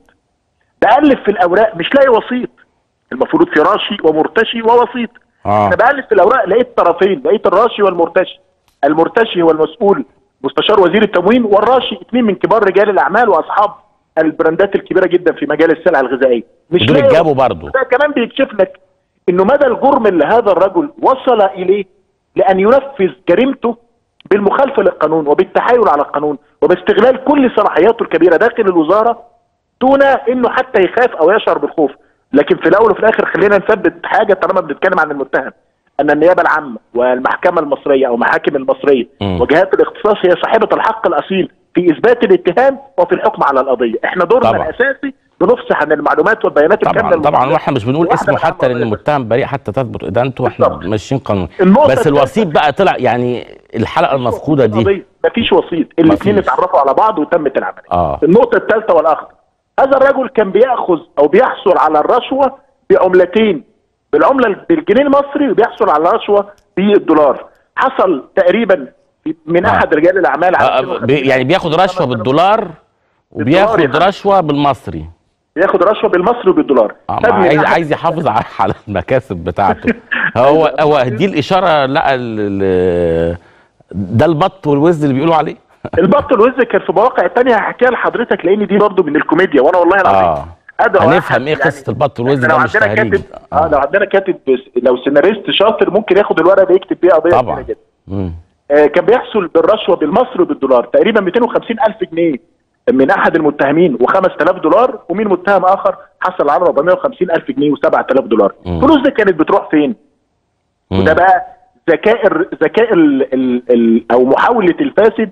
بألف في الاوراق مش لاقي وسيط المفروض في راشي ومرتشي ووسيط اه انا بألف في الاوراق لقيت طرفين لقيت الراشي والمرتشي المرتشي هو المسؤول مستشار وزير التموين والراشي اثنين من كبار رجال الاعمال واصحاب البراندات الكبيره جدا في مجال السلع الغذائيه مش دول لاقي اتجابوا برضه ده كمان بيكشف لك انه مدى الجرم اللي هذا الرجل وصل اليه لان ينفذ جريمته بالمخالفه للقانون وبالتحايل على القانون وباستغلال كل صلاحياته الكبيره داخل الوزاره دون انه حتى يخاف او يشعر بالخوف لكن في الاول وفي الاخر خلينا نثبت حاجه طالما بنتكلم عن المتهم ان النيابه العامه والمحكمه المصريه او محاكم المصريه مم. وجهات الاختصاص هي صاحبه الحق الاصيل في اثبات الاتهام وفي الحكم على القضيه احنا دورنا طبعا. الاساسي بنفصح عن المعلومات والبيانات الكامله طبعا طبعا الموجودة. واحنا مش بنقول واحدة اسمه من حتى أهم لان القضايا. المتهم بريء حتى تثبت ادانته واحنا بالظبط. ماشيين قانون النقطة بس الثالثة- الوسيط بقى طلع يعني الحلقه المفقوده دي قضية. مفيش وسيط الاثنين مفيش. اتعرفوا على بعض وتمت العمليه اه النقطه الثالثه والاخطر هذا الرجل كان بياخذ او بيحصل على الرشوه بعملتين بالعمله بالجنيه المصري وبيحصل على الرشوه بالدولار حصل تقريبا من آه. احد رجال الاعمال على آه، 52 بي- يعني بياخد رشوه بالدولار وبياخد بالدولار رشوه بالمصري بياخد رشوه بالمصري وبالدولار آه طب ما من عايز أحد- عايز يحافظ على على المكاسب بتاعته هو هو دي الاشاره لا ال- ال- ده البط والوز اللي بيقولوا عليه البط والوز كان في مواقع تانية هحكيها لحضرتك لان دي برضو من الكوميديا وانا والله العظيم اه أدعو هنفهم أحد ايه يعني- قصه البط والوز إحنا لو ده مش عندنا تهريج كاتب اه لو عندنا كاتب بس- لو سيناريست شاطر ممكن ياخد الورقه ده يكتب بيها قضيه طبعا كبيرة جدا مم. آه كان بيحصل بالرشوه بالمصري وبالدولار تقريبا 250 الف جنيه من احد المتهمين و5000 دولار ومين متهم اخر حصل على 450 الف جنيه و7000 دولار مم. الفلوس دي كانت بتروح فين مم. وده بقى ذكاء الر- ذكاء ال ال ال او محاوله الفاسد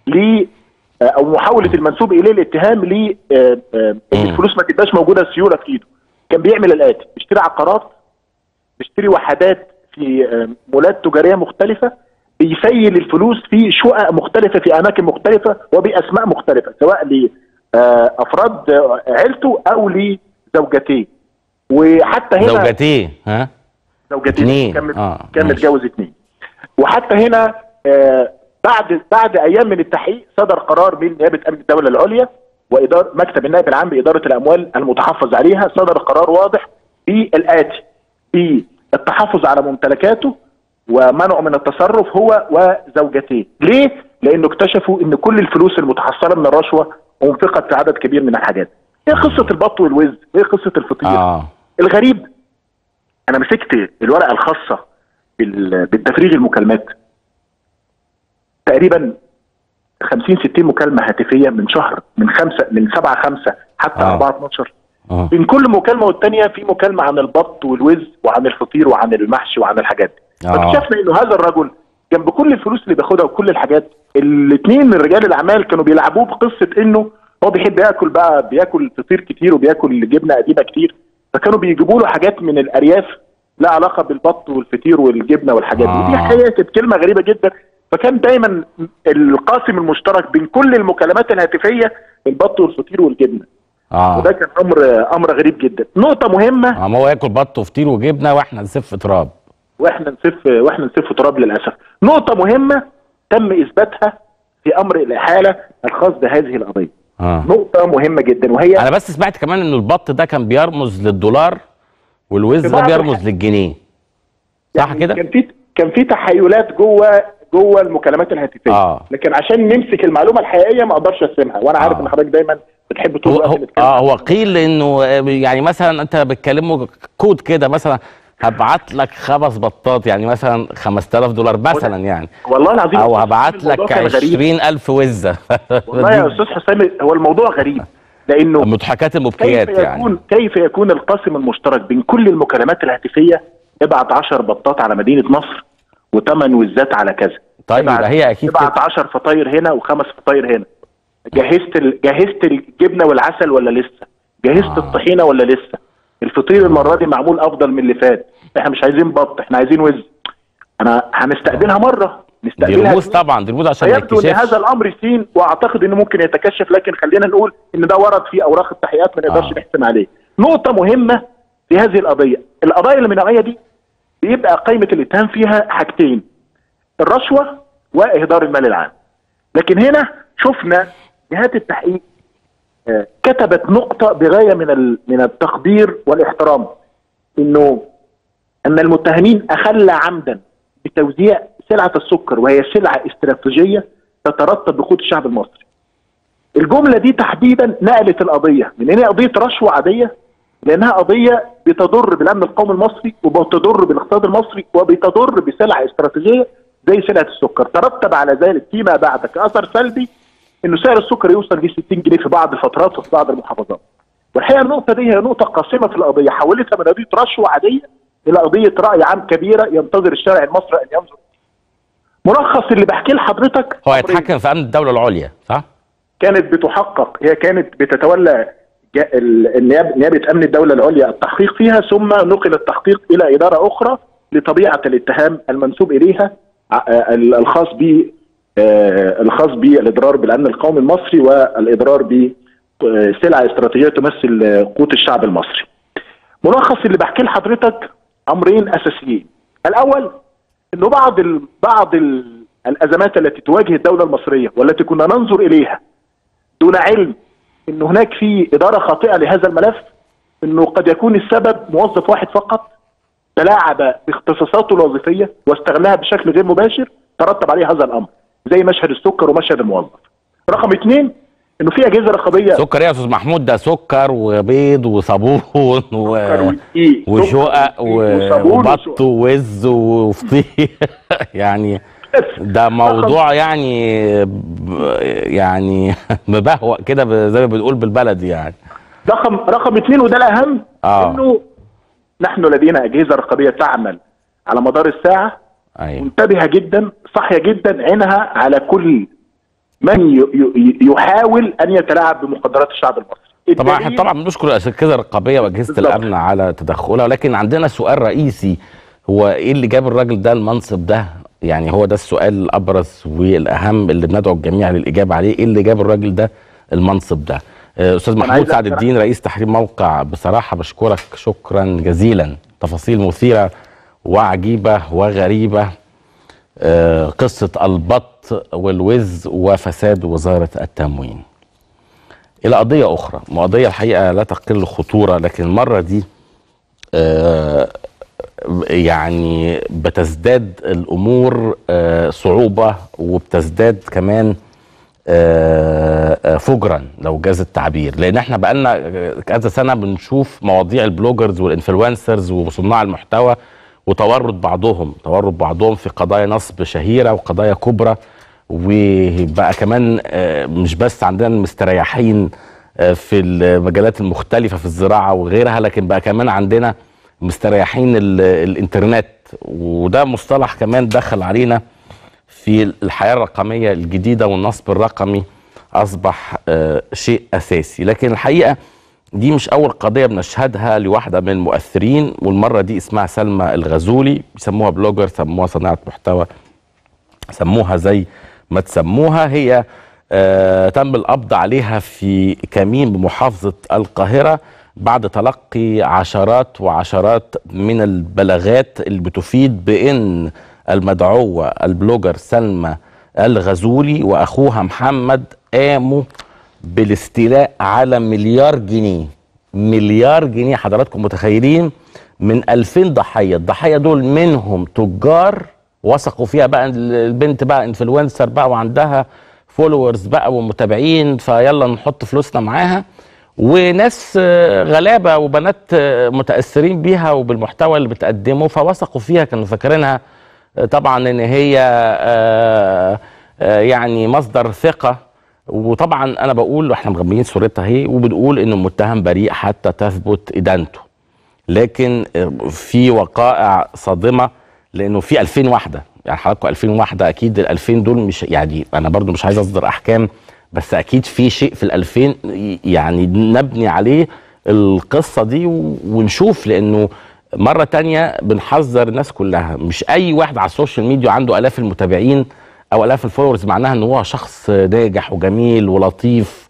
ل آه، او محاوله المنسوب اليه الاتهام ل آه، آه، ان مم. الفلوس ما تبقاش موجوده سيوله في ايده كان بيعمل الاتي بيشتري عقارات بيشتري وحدات في آه، مولات تجاريه مختلفه بيسيل الفلوس في شقق مختلفه في اماكن مختلفه وباسماء مختلفه سواء لافراد عيلته او لزوجتيه وحتى هنا زوجتيه ها زوجتين اتنين. كان آه، كان ماشي. متجوز اثنين وحتى هنا آه بعد بعد ايام من التحقيق صدر قرار من نيابه امن الدوله العليا واداره مكتب النائب العام باداره الاموال المتحفظ عليها صدر قرار واضح بالاتي بالتحفظ على ممتلكاته ومنعه من التصرف هو وزوجتيه ليه لانه اكتشفوا ان كل الفلوس المتحصله من الرشوه انفقت في عدد كبير من الحاجات ايه قصه البط والوز ايه قصه الفطير اه الغريب انا مسكت الورقه الخاصه بال- بالتفريغ المكالمات تقريبا 50 60 مكالمه هاتفيه من شهر من خمسه من 7 5 حتى آه. 4 12 اه بين كل مكالمه والتانيه في مكالمه عن البط والوز وعن الفطير وعن المحشي وعن الحاجات دي آه. فاكتشفنا انه هذا الرجل جنب كل الفلوس اللي بياخدها وكل الحاجات الاثنين من رجال الاعمال كانوا بيلعبوه بقصه انه هو بيحب ياكل بقى بياكل فطير كتير وبياكل جبنه قديمه كتير فكانوا بيجيبوا له حاجات من الارياف لها علاقه بالبط والفطير والجبنه والحاجات دي آه. ودي حقيقه كانت كلمه غريبه جدا فكان دايما القاسم المشترك بين كل المكالمات الهاتفيه البط والفطير والجبنه اه وده كان امر امر غريب جدا نقطه مهمه آه، ما هو ياكل بط وفطير وجبنه واحنا نسف تراب واحنا نسف واحنا نسف تراب للاسف نقطه مهمه تم اثباتها في امر الاحاله الخاص بهذه القضيه اه نقطه مهمه جدا وهي انا بس سمعت كمان ان البط ده كان بيرمز للدولار والوز في ده بعض بيرمز الح- للجنيه صح يعني كده كان في كان في تحيلات جوه جوه المكالمات الهاتفيه آه. لكن عشان نمسك المعلومه الحقيقيه ما اقدرش ارسمها وانا عارف آه. ان حضرتك دايما بتحب طول هو الوقت هو نتكلم اه عن هو قيل انه آه، يعني مثلا انت بتكلمه كود كده مثلا هبعت لك خمس بطات يعني مثلا 5000 دولار مثلا يعني والله العظيم او هبعت الموضوع لك كان غريب. 20000 وزه والله يا استاذ حسام هو الموضوع غريب لانه مضحكات كيف المبكيات يكون يعني كيف يكون القاسم المشترك بين كل المكالمات الهاتفيه ابعت 10 بطات على مدينه نصر وثمان وزات على كذا طيب ابعت- يبقى هي اكيد ابعت كده. 10 فطاير هنا وخمس فطاير هنا جهزت ال... جهزت الجبنه والعسل ولا لسه جهزت آه. آه. الطحينه ولا لسه الفطير المره دي معمول افضل من اللي فات احنا مش عايزين بط احنا عايزين وز انا هنستقبلها مره دي نستقبلها رموز طبعا دي رموز عشان ما فيبدو ان يتكشفش هذا الامر سين واعتقد انه ممكن يتكشف لكن خلينا نقول ان ده ورد في اوراق التحقيقات ما نقدرش آه. نحسم عليه. نقطه مهمه في هذه القضيه، القضايا اللي من النوعيه دي بيبقى قائمه الاتهام فيها حاجتين الرشوه واهدار المال العام. لكن هنا شفنا جهات التحقيق آه، كتبت نقطه بغايه من ال- من التقدير والاحترام انه ان المتهمين اخل عمدا بتوزيع سلعه السكر وهي سلعه استراتيجيه تترتب بقوت الشعب المصري. الجمله دي تحديدا نقلت القضيه من ان هي قضيه رشوه عاديه لانها قضيه بتضر بالامن القومي المصري وبتضر بالاقتصاد المصري وبتضر بسلعه استراتيجيه زي سلعه السكر، ترتب على ذلك فيما بعد كاثر سلبي انه سعر السكر يوصل ل 60 جنيه في بعض الفترات وفي بعض المحافظات. والحقيقه النقطه دي هي نقطه قاسمه في القضيه، حولتها من قضيه رشوه عاديه الى قضيه راي عام كبيره ينتظر الشارع المصري ان ينظر. ملخص اللي بحكيه لحضرتك هو أمرين. هيتحكم في امن الدوله العليا صح؟ كانت بتحقق هي كانت بتتولى جا- ال- النياب- نيابه امن الدوله العليا التحقيق فيها ثم نقل التحقيق الى اداره اخرى لطبيعه الاتهام المنسوب اليها ع- آه، ال- الخاص ب آه، الخاص بالاضرار بالامن القومي المصري والاضرار بسلعه استراتيجيه تمثل آه، قوت الشعب المصري. ملخص اللي بحكيه لحضرتك امرين اساسيين. الاول انه بعض ال... بعض ال... الازمات التي تواجه الدوله المصريه والتي كنا ننظر اليها دون علم ان هناك في اداره خاطئه لهذا الملف انه قد يكون السبب موظف واحد فقط تلاعب باختصاصاته الوظيفيه واستغلها بشكل غير مباشر ترتب عليه هذا الامر زي مشهد السكر ومشهد الموظف. رقم اثنين انه في اجهزه رقابيه سكر ايه يا استاذ محمود ده سكر وبيض وصابون و... سكر ودقيق، وشقق سكر و... ودقيق وصابون وبط وشقق. ووز وفطير يعني ده موضوع يعني ب- يعني مبهوأ كده ب- زي ما بنقول بالبلدي يعني رقم رقم اثنين وده الاهم آه. انه نحن لدينا اجهزه رقابيه تعمل على مدار الساعه ايوه منتبهه جدا صاحيه جدا عينها على كل من ي- ي- يحاول ان يتلاعب بمقدرات الشعب المصري طبعا احنا الدليل- طبعا بنشكر الاجهزه الرقابيه واجهزه بالظبط. الامن على تدخلها ولكن عندنا سؤال رئيسي هو ايه اللي جاب الراجل ده المنصب ده يعني هو ده السؤال الابرز والاهم اللي بندعو الجميع للاجابه عليه ايه اللي جاب الراجل ده المنصب ده آه، استاذ أنا محمود عايز سعد أسألك- الدين رئيس تحرير موقع بصراحه بشكرك شكرا جزيلا تفاصيل مثيره وعجيبه وغريبه آه، قصه البط والوز وفساد وزاره التموين الى قضيه اخرى قضيه الحقيقه لا تقل خطوره لكن المره دي آه، يعني بتزداد الامور آه، صعوبه وبتزداد كمان آه، آه، فجرا لو جاز التعبير لان احنا بقالنا آه، كذا سنه بنشوف مواضيع البلوجرز والانفلونسرز وصناع المحتوى وتورط بعضهم تورط بعضهم في قضايا نصب شهيره وقضايا كبرى وبقى كمان آه، مش بس عندنا المستريحين آه، في المجالات المختلفه في الزراعه وغيرها لكن بقى كمان عندنا مستريحين ال- الانترنت وده مصطلح كمان دخل علينا في الحياه الرقميه الجديده والنصب الرقمي اصبح آه، شيء اساسي لكن الحقيقه دي مش اول قضيه بنشهدها لواحده من المؤثرين والمره دي اسمها سلمى الغزولي بيسموها بلوجر سموها صناعه محتوى سموها زي ما تسموها هي آه تم القبض عليها في كمين بمحافظة القاهرة بعد تلقي عشرات وعشرات من البلاغات اللي بتفيد بأن المدعوة البلوجر سلمى الغزولي وأخوها محمد قاموا بالاستيلاء على مليار جنيه مليار جنيه حضراتكم متخيلين من 2000 ضحيه الضحيه دول منهم تجار وثقوا فيها بقى البنت بقى انفلونسر بقى وعندها فولورز بقى ومتابعين فيلا نحط فلوسنا معاها وناس آه، غلابه وبنات آه، متاثرين بيها وبالمحتوى اللي بتقدمه فوثقوا فيها كانوا فاكرينها آه، طبعا ان هي آه، آه، يعني مصدر ثقه وطبعا انا بقول واحنا مغميين صورتها اهي وبنقول انه المتهم بريء حتى تثبت ادانته لكن في وقائع صادمه لانه في 2000 واحده يعني حضراتكم 2000 واحده اكيد ال 2000 دول مش يعني انا برضو مش عايز اصدر احكام بس اكيد في شيء في ال 2000 يعني نبني عليه القصه دي و- ونشوف لانه مره تانية بنحذر الناس كلها مش اي واحد على السوشيال ميديا عنده الاف المتابعين او الاف الفولورز معناها ان هو شخص ناجح وجميل ولطيف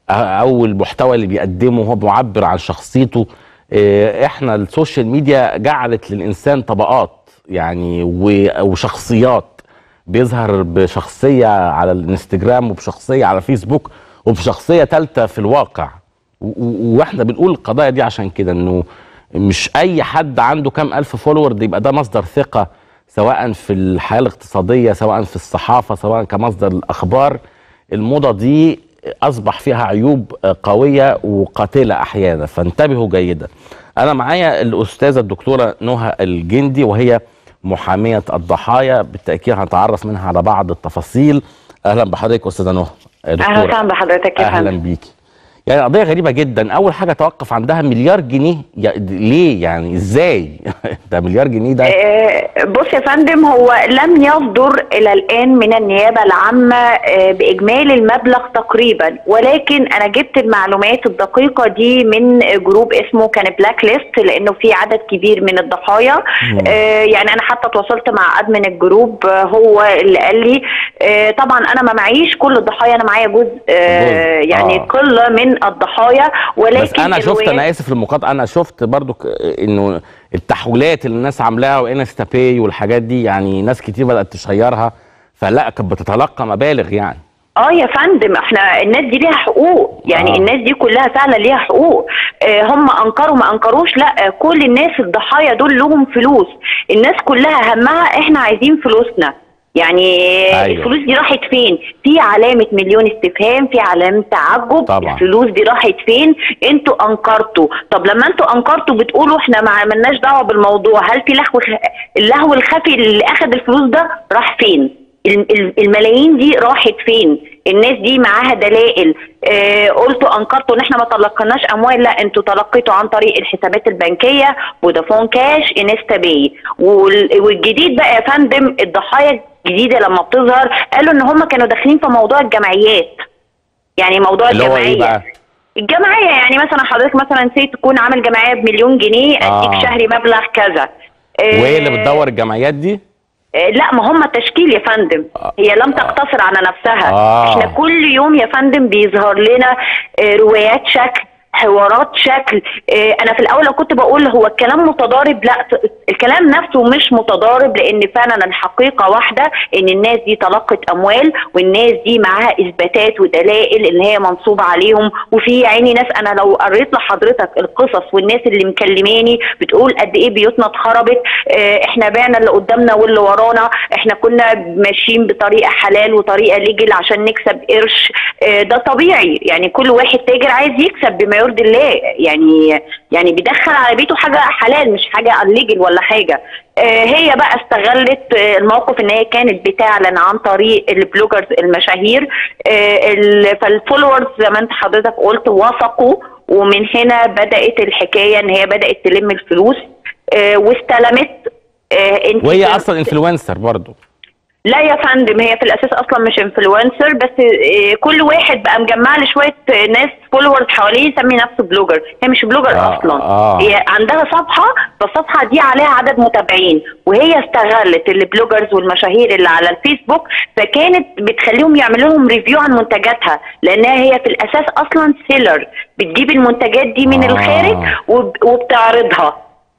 او المحتوى اللي بيقدمه هو معبر عن شخصيته إيه، احنا السوشيال ميديا جعلت للانسان طبقات يعني و- وشخصيات بيظهر بشخصيه على الانستجرام وبشخصيه على فيسبوك وبشخصيه ثالثه في الواقع و- و- واحنا بنقول القضايا دي عشان كده انه مش اي حد عنده كام الف فولور ده يبقى ده مصدر ثقه سواء في الحياه الاقتصاديه سواء في الصحافه سواء كمصدر الاخبار الموضه دي اصبح فيها عيوب قويه وقاتله احيانا فانتبهوا جيدا انا معايا الاستاذه الدكتوره نهى الجندي وهي محاميه الضحايا بالتاكيد هنتعرف منها على بعض التفاصيل اهلا بحضرتك استاذه نهى يا اهلا دكتورة. وسهلا بحضرتك يا اهلا فندم بيكي يعني قضيه غريبه جدا اول حاجه توقف عندها مليار جنيه يا- ليه يعني ازاي ده مليار جنيه ده آه، بص يا فندم هو لم يصدر الى الان من النيابه العامه آه، باجمالي المبلغ تقريبا ولكن انا جبت المعلومات الدقيقه دي من جروب اسمه كان بلاك ليست لانه في عدد كبير من الضحايا آه، يعني انا حتى تواصلت مع ادمن الجروب آه، هو اللي قال لي آه، طبعا انا ما معيش كل الضحايا انا معايا جزء آه، جزء، يعني آه. قله من الضحايا ولكن بس انا شفت الروايات- انا اسف للمقاطعه انا شفت برضو ك- انه التحويلات اللي الناس عاملاها وانستا باي والحاجات دي يعني ناس كتير بدات تشيرها فلا كانت بتتلقى مبالغ يعني اه يا فندم احنا الناس دي ليها حقوق يعني آه. آه. الناس دي كلها فعلا ليها حقوق آه هم انكروا ما انكروش لا آه، كل الناس الضحايا دول لهم فلوس الناس كلها همها احنا عايزين فلوسنا يعني أيوة. أيوة. الفلوس دي راحت فين في علامة مليون استفهام في علامة تعجب طبعا. الفلوس دي راحت فين انتوا انكرتوا طب لما انتوا انكرتوا بتقولوا احنا ما عملناش دعوة بالموضوع هل في لهو اللهو الخفي اللي اخد الفلوس ده راح فين الم- الم- الملايين دي راحت فين الناس دي معاها دلائل آه قلتوا انكرتوا ان احنا ما تلقيناش اموال لا انتوا تلقيتوا عن طريق الحسابات البنكيه فودافون كاش انستا باي وال- والجديد بقى يا فندم الضحايا الجديده لما بتظهر قالوا ان هم كانوا داخلين في موضوع الجمعيات يعني موضوع اللي هو الجمعيه ايه بقى الجمعيه يعني مثلا حضرتك مثلا سي تكون عامل جمعيه بمليون جنيه اديك آه. شهري مبلغ كذا آه، وهي اللي بتدور الجمعيات دي آه، لا ما هم تشكيل يا فندم هي لم تقتصر على نفسها آه. احنا كل يوم يا فندم بيظهر لنا آه، روايات شكل حوارات شكل آه، انا في الاول كنت بقول هو الكلام متضارب لا ت- الكلام نفسه مش متضارب لان فعلا الحقيقه واحده ان الناس دي تلقت اموال والناس دي معاها اثباتات ودلائل ان هي منصوبه عليهم وفي يا عيني ناس انا لو قريت لحضرتك القصص والناس اللي مكلماني بتقول قد ايه بيوتنا اتخربت آه، احنا بعنا اللي قدامنا واللي ورانا احنا كنا ماشيين بطريقه حلال وطريقه ليجل عشان نكسب قرش آه، ده طبيعي يعني كل واحد تاجر عايز يكسب بما يرضي الله يعني يعني بيدخل على بيته حاجه حلال مش حاجه الليجل ولا حاجه آه، هي بقى استغلت آه، الموقف ان هي كانت بتعلن عن طريق البلوجرز المشاهير آه، ال- فالفولورز زي ما انت حضرتك قلت وثقوا ومن هنا بدات الحكايه ان هي بدات تلم الفلوس آه، واستلمت آه، انت وهي اصلا انفلونسر برضو لا يا فندم هي في الاساس اصلا مش انفلونسر بس آه، كل واحد بقى مجمع لي شويه آه، ناس فولورز حواليه يسمي نفسه بلوجر هي مش بلوجر آه، اصلا آه. هي عندها صفحه فالصفحه دي عليها عدد متابعين وهي استغلت البلوجرز والمشاهير اللي على الفيسبوك فكانت بتخليهم يعملوا لهم ريفيو عن منتجاتها لانها هي في الاساس اصلا سيلر بتجيب المنتجات دي من آه. الخارج وب- وبتعرضها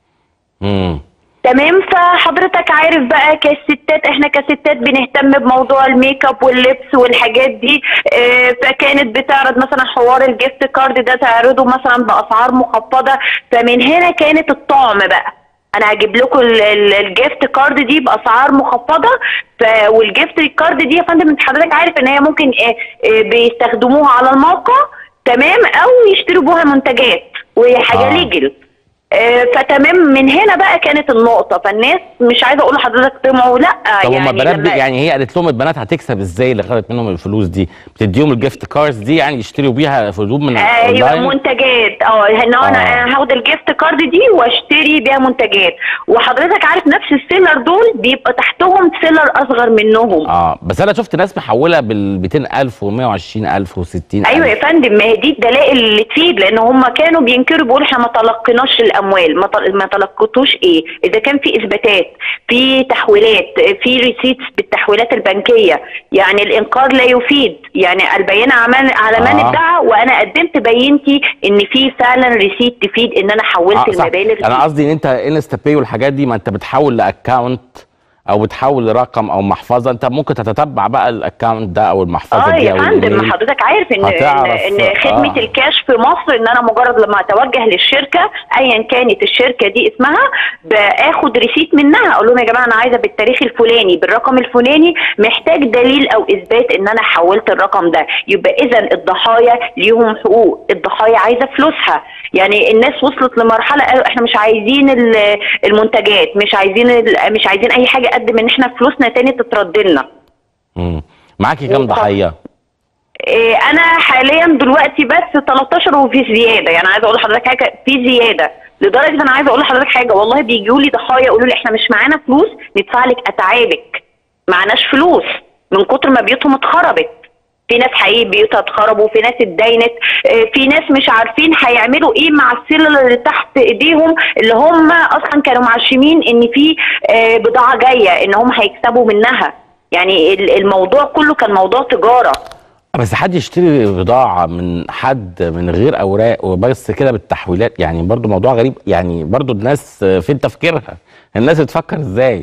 امم تمام فحضرتك عارف بقى كستات احنا كستات بنهتم بموضوع الميك اب واللبس والحاجات دي اه فكانت بتعرض مثلا حوار الجيفت كارد ده تعرضه مثلا باسعار مخفضه فمن هنا كانت الطعم بقى انا هجيب لكم ال- ال- الجيفت كارد دي باسعار مخفضه ف والجيفت كارد دي يا فندم انت حضرتك عارف ان هي ممكن اه اه بيستخدموها على الموقع تمام او يشتروا بوها منتجات وهي حاجه آه. ليجل آه فتمام من هنا بقى كانت النقطه فالناس مش عايزه اقول لحضرتك طمعوا لا طب يعني هما البنات بي- لما- يعني هي قالت لهم البنات هتكسب ازاي اللي خدت منهم الفلوس دي بتديهم الجيفت كاردز دي يعني يشتروا بيها هدوم من ايوه اونلاين منتجات اه ان انا آه. أنا هاخد الجيفت كارد دي واشتري بيها منتجات وحضرتك عارف نفس السيلر دول بيبقى تحتهم سيلر اصغر منهم اه بس انا شفت ناس محوله بال 200000 و120000 و60000 ايوه يا فندم ما هي دي الدلائل اللي تفيد لان هم كانوا بينكروا بيقولوا احنا ما تلقيناش الاموال ما تل- ما تلقيتوش ايه اذا كان في اثباتات في تحويلات في ريسيتس بالتحويلات البنكيه يعني الانكار لا يفيد يعني البيان على على من آه. ادعى وانا قدمت بينتي ان في فعلا ريسيت تفيد ان انا حولت آه صح. المبالغ انا دي. قصدي ان انت انستا باي والحاجات دي ما انت بتحول لاكونت او بتحول لرقم او محفظه انت ممكن تتتبع بقى الاكونت ده او المحفظه اه دي يا او فندم الإيميل. ما حضرتك عارف ان هتعرف، ان, إن خدمه آه. الكاش في مصر ان انا مجرد لما اتوجه للشركه ايا كانت الشركه دي اسمها باخد ريسيت منها اقول لهم يا جماعه انا عايزه بالتاريخ الفلاني بالرقم الفلاني محتاج دليل او اثبات ان انا حولت الرقم ده يبقى اذا الضحايا ليهم حقوق الضحايا عايزه فلوسها يعني الناس وصلت لمرحله قالوا احنا مش عايزين ال- المنتجات مش عايزين ال- مش عايزين اي حاجه قد ما ان احنا فلوسنا تاني تترد لنا مم. معاكي كام وخلاص. ضحيه إيه، انا حاليا دلوقتي بس 13 وفي زياده يعني عايزه اقول لحضرتك حاجه في زياده لدرجه انا عايزه اقول لحضرتك حاجه والله بيجوا لي ضحايا يقولوا لي احنا مش معانا فلوس ندفع لك اتعابك معناش فلوس من كتر ما بيوتهم اتخربت في ناس حقيقي بيوتها اتخربوا في ناس اتداينت آه، في ناس مش عارفين هيعملوا ايه مع السلة اللي تحت ايديهم اللي هم اصلا كانوا معشمين ان في آه، بضاعه جايه ان هم هيكسبوا منها يعني ال- الموضوع كله كان موضوع تجاره بس حد يشتري بضاعة من حد من غير أوراق وبس كده بالتحويلات يعني برضو موضوع غريب يعني برضو الناس فين تفكيرها الناس بتفكر ازاي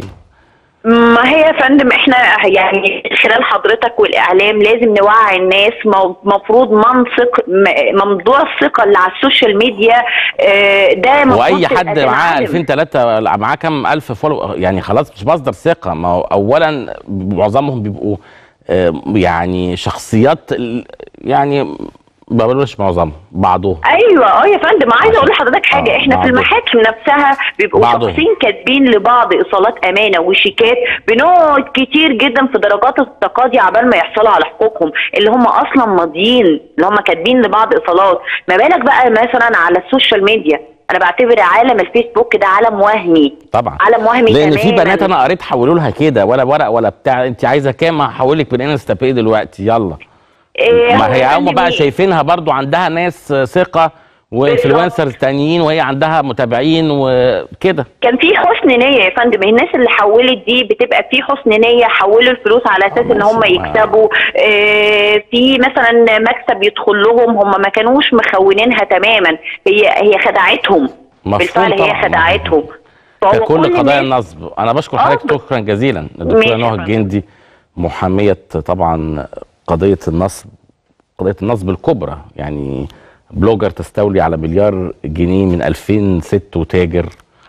ما هي يا فندم احنا يعني خلال حضرتك والاعلام لازم نوعي الناس مو- مفروض منطق م- موضوع الثقه اللي على السوشيال ميديا آه، ده مفروض واي تبقى حد معاه تنعدم. 2000 3 معاه كام الف فولو يعني خلاص مش مصدر ثقه ما هو اولا معظمهم بيبقوا آه، يعني شخصيات ال- يعني ما بقولش معظمهم بعضهم ايوه اه يا فندم عايزه عشان- اقول لحضرتك حاجه آه، احنا في بعضهم. المحاكم نفسها بيبقوا بعضهم. شخصين كاتبين لبعض ايصالات امانه وشيكات بنقعد كتير جدا في درجات التقاضي عبال ما يحصلوا على حقوقهم اللي هم اصلا ماضيين اللي هم كاتبين لبعض ايصالات ما بالك بقى مثلا على السوشيال ميديا انا بعتبر عالم الفيسبوك ده عالم وهمي طبعا عالم وهمي لان في تماماً. بنات انا قريت حولوا لها كده ولا ورق ولا بتاع انت عايزه كام هحولك من انستا باي دلوقتي يلا إيه، هو ما هي يا هم فندم بقى شايفينها برضو عندها ناس ثقه وانفلونسرز تانيين وهي عندها متابعين وكده كان في حسن نية يا فندم الناس اللي حولت دي بتبقى في حسن نية حولوا الفلوس على اساس ان هم ماشي. يكسبوا آه، في مثلا مكسب يدخل لهم هم ما كانوش مخونينها تماما هي هي خدعتهم مفهوم بالفعل هي طبعاً. خدعتهم فهو ككل قضايا الناس- النصب انا بشكر آه، حضرتك بس- شكرا جزيلا الدكتوره ماشي نهى يا فندم. الجندي محاميه طبعا قضيه النصب قضيه النصب الكبرى يعني بلوجر تستولي على مليار جنيه من 2000 ست وتاجر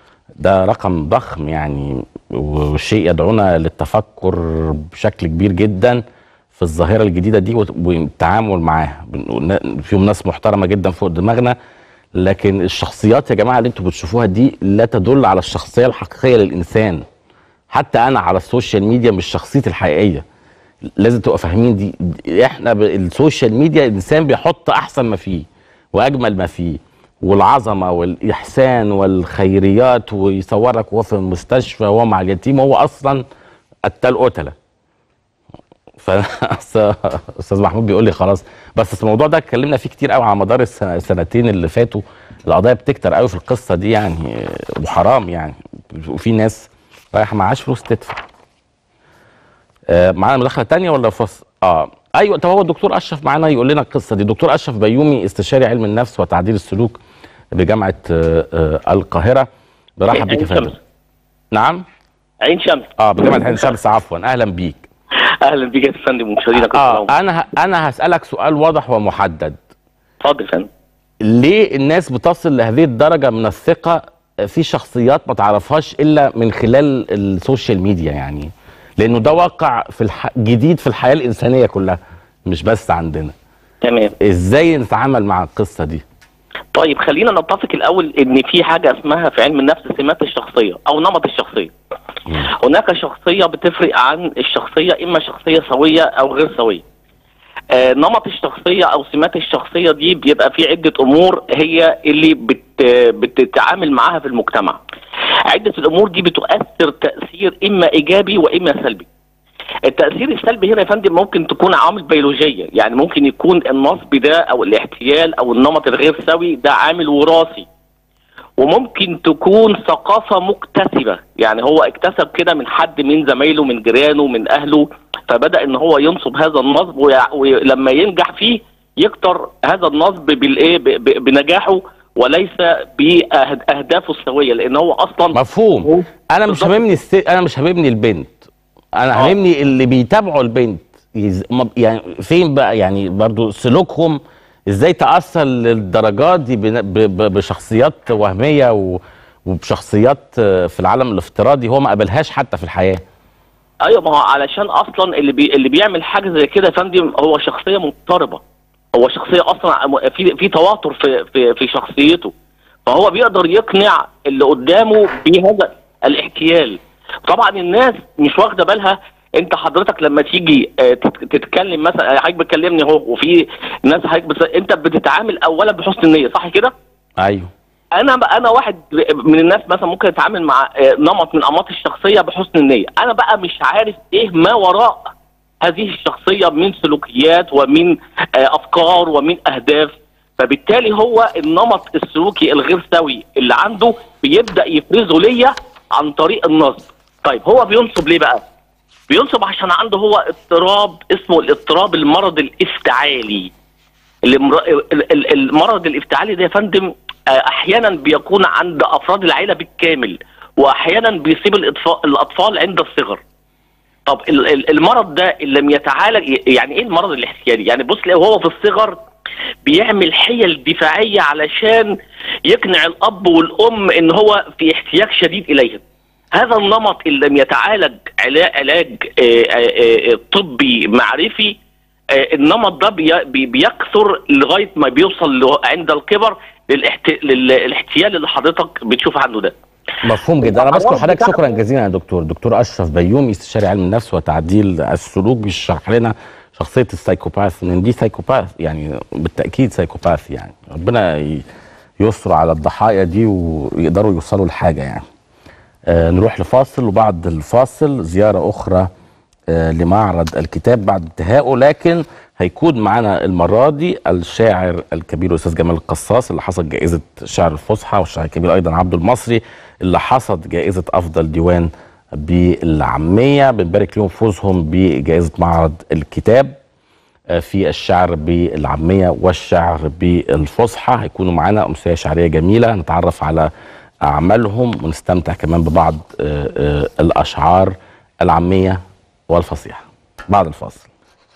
ده رقم ضخم يعني وشيء يدعونا للتفكر بشكل كبير جدا في الظاهرة الجديدة دي وت- والتعامل معاها بن- فيهم ناس محترمة جدا فوق دماغنا لكن الشخصيات يا جماعة اللي انتوا بتشوفوها دي لا تدل على الشخصية الحقيقية للإنسان حتى أنا على السوشيال ميديا مش شخصيتي الحقيقية لازم تبقوا فاهمين دي دي- احنا بالسوشيال ميديا الانسان بيحط احسن ما فيه واجمل ما فيه والعظمه والاحسان والخيريات ويصورك وهو في المستشفى وهو مع اليتيم وهو اصلا قتال قتله فاستاذ محمود بيقول لي خلاص بس الموضوع ده اتكلمنا فيه كتير قوي على مدار السنة- السنتين اللي فاتوا القضايا بتكتر قوي في القصه دي يعني وحرام يعني وفي ناس رايحه معاش فلوس تدفع آه، معانا مداخله تانية ولا فصل اه ايوه طب هو الدكتور اشرف معانا يقول لنا القصه دي الدكتور اشرف بيومي استشاري علم النفس وتعديل السلوك بجامعه آه، آه، القاهره برحب بيك يا عين فندم شمس. نعم عين شمس اه بجامعه عين شمس عفوا اهلا بيك اهلا بك يا فندم ومشاهدينا اه الكرام انا ه- انا هسالك سؤال واضح ومحدد اتفضل يا فندم ليه الناس بتصل لهذه الدرجه من الثقه في شخصيات ما تعرفهاش الا من خلال السوشيال ميديا يعني لانه ده واقع في الح... جديد في الحياه الانسانيه كلها مش بس عندنا تمام ازاي نتعامل مع القصه دي طيب خلينا نتفق الاول ان في حاجه اسمها في علم النفس سمات الشخصيه او نمط الشخصيه هناك شخصيه بتفرق عن الشخصيه اما شخصيه سويه او غير سويه آه نمط الشخصيه او سمات الشخصيه دي بيبقى في عده امور هي اللي بت بتتعامل معاها في المجتمع عده الامور دي بتؤثر تاثير اما ايجابي واما سلبي التأثير السلبي هنا يا فندم ممكن تكون عوامل بيولوجية يعني ممكن يكون النصب ده أو الاحتيال أو النمط الغير سوي ده عامل وراثي وممكن تكون ثقافة مكتسبة يعني هو اكتسب كده من حد من زمايله من جيرانه من أهله فبدأ إن هو ينصب هذا النصب ويع- ولما ينجح فيه يكتر هذا النصب بالإيه ب- ب- بنجاحه وليس بأهدافه السوية لأن هو أصلا مفهوم انا مش بالظبط. هاممني الس... انا مش هاممني البنت انا آه. هاممني اللي بيتابعوا البنت يز... ما- يعني فين بقى يعني برضو سلوكهم ازاي تاثر للدرجات دي بن- ب... ب... بشخصيات وهميه و... وبشخصيات آه، في العالم الافتراضي هو ما قابلهاش حتى في الحياه ايوه ما هو علشان اصلا اللي بي اللي بيعمل حاجه زي كده يا فندم هو شخصيه مضطربه هو شخصيه اصلا م- في في تواتر في في في شخصيته فهو بيقدر يقنع اللي قدامه بهذا الاحتيال طبعا الناس مش واخده بالها انت حضرتك لما تيجي آه، تت- تتكلم مثلا حضرتك بتكلمني اهو وفي ناس حضرتك بس انت بتتعامل اولا بحسن النيه صح كده؟ ايوه انا انا واحد من الناس مثلا ممكن اتعامل مع آه، نمط من انماط الشخصيه بحسن النيه انا بقى مش عارف ايه ما وراء هذه الشخصيه من سلوكيات ومن آه، افكار ومن اهداف فبالتالي هو النمط السلوكي الغير سوي اللي عنده بيبدا يفرزه ليا عن طريق النصب طيب هو بينصب ليه بقى بينصب عشان عنده هو اضطراب اسمه الاضطراب المرض الافتعالي الامر- ال- ال- المرض الافتعالي ده يا فندم آه، احيانا بيكون عند افراد العائله بالكامل واحيانا بيصيب الأطفال, الاطفال عند الصغر طب ال- ال- المرض ده ان لم يتعالج يعني ايه المرض الاحتيالي يعني بص لو هو في الصغر بيعمل حيل دفاعيه علشان يقنع الاب والام ان هو في احتياج شديد اليهم هذا النمط ان لم يتعالج علا- علاج آه، آه، آه، طبي معرفي آه، النمط ده بي- بي- بيكثر لغايه ما بيوصل له- عند الكبر للاحت- للاحتيال اللي حضرتك بتشوف عنه ده مفهوم جدا انا بشكر الأعراض حضرتك بتاعته- شكرا جزيلا يا دكتور دكتور اشرف بيومي استشاري علم النفس وتعديل السلوك بيشرح لنا شخصيه السايكوباث ان دي سايكوباث يعني بالتاكيد سايكوباث يعني ربنا ي- يستر على الضحايا دي ويقدروا يوصلوا لحاجه يعني آه نروح لفاصل وبعد الفاصل زياره اخرى آه لمعرض الكتاب بعد انتهائه لكن هيكون معنا المره دي الشاعر الكبير الاستاذ جمال القصاص اللي حصد جائزه شعر الفصحى والشاعر الكبير ايضا عبد المصري اللي حصد جائزه افضل ديوان بالعاميه بنبارك لهم فوزهم بجائزه معرض الكتاب آه، في الشعر بالعاميه والشعر بالفصحى هيكونوا معانا امسيه شعريه جميله نتعرف على اعمالهم ونستمتع كمان ببعض آه، آه، الاشعار العاميه والفصيحه بعد الفاصل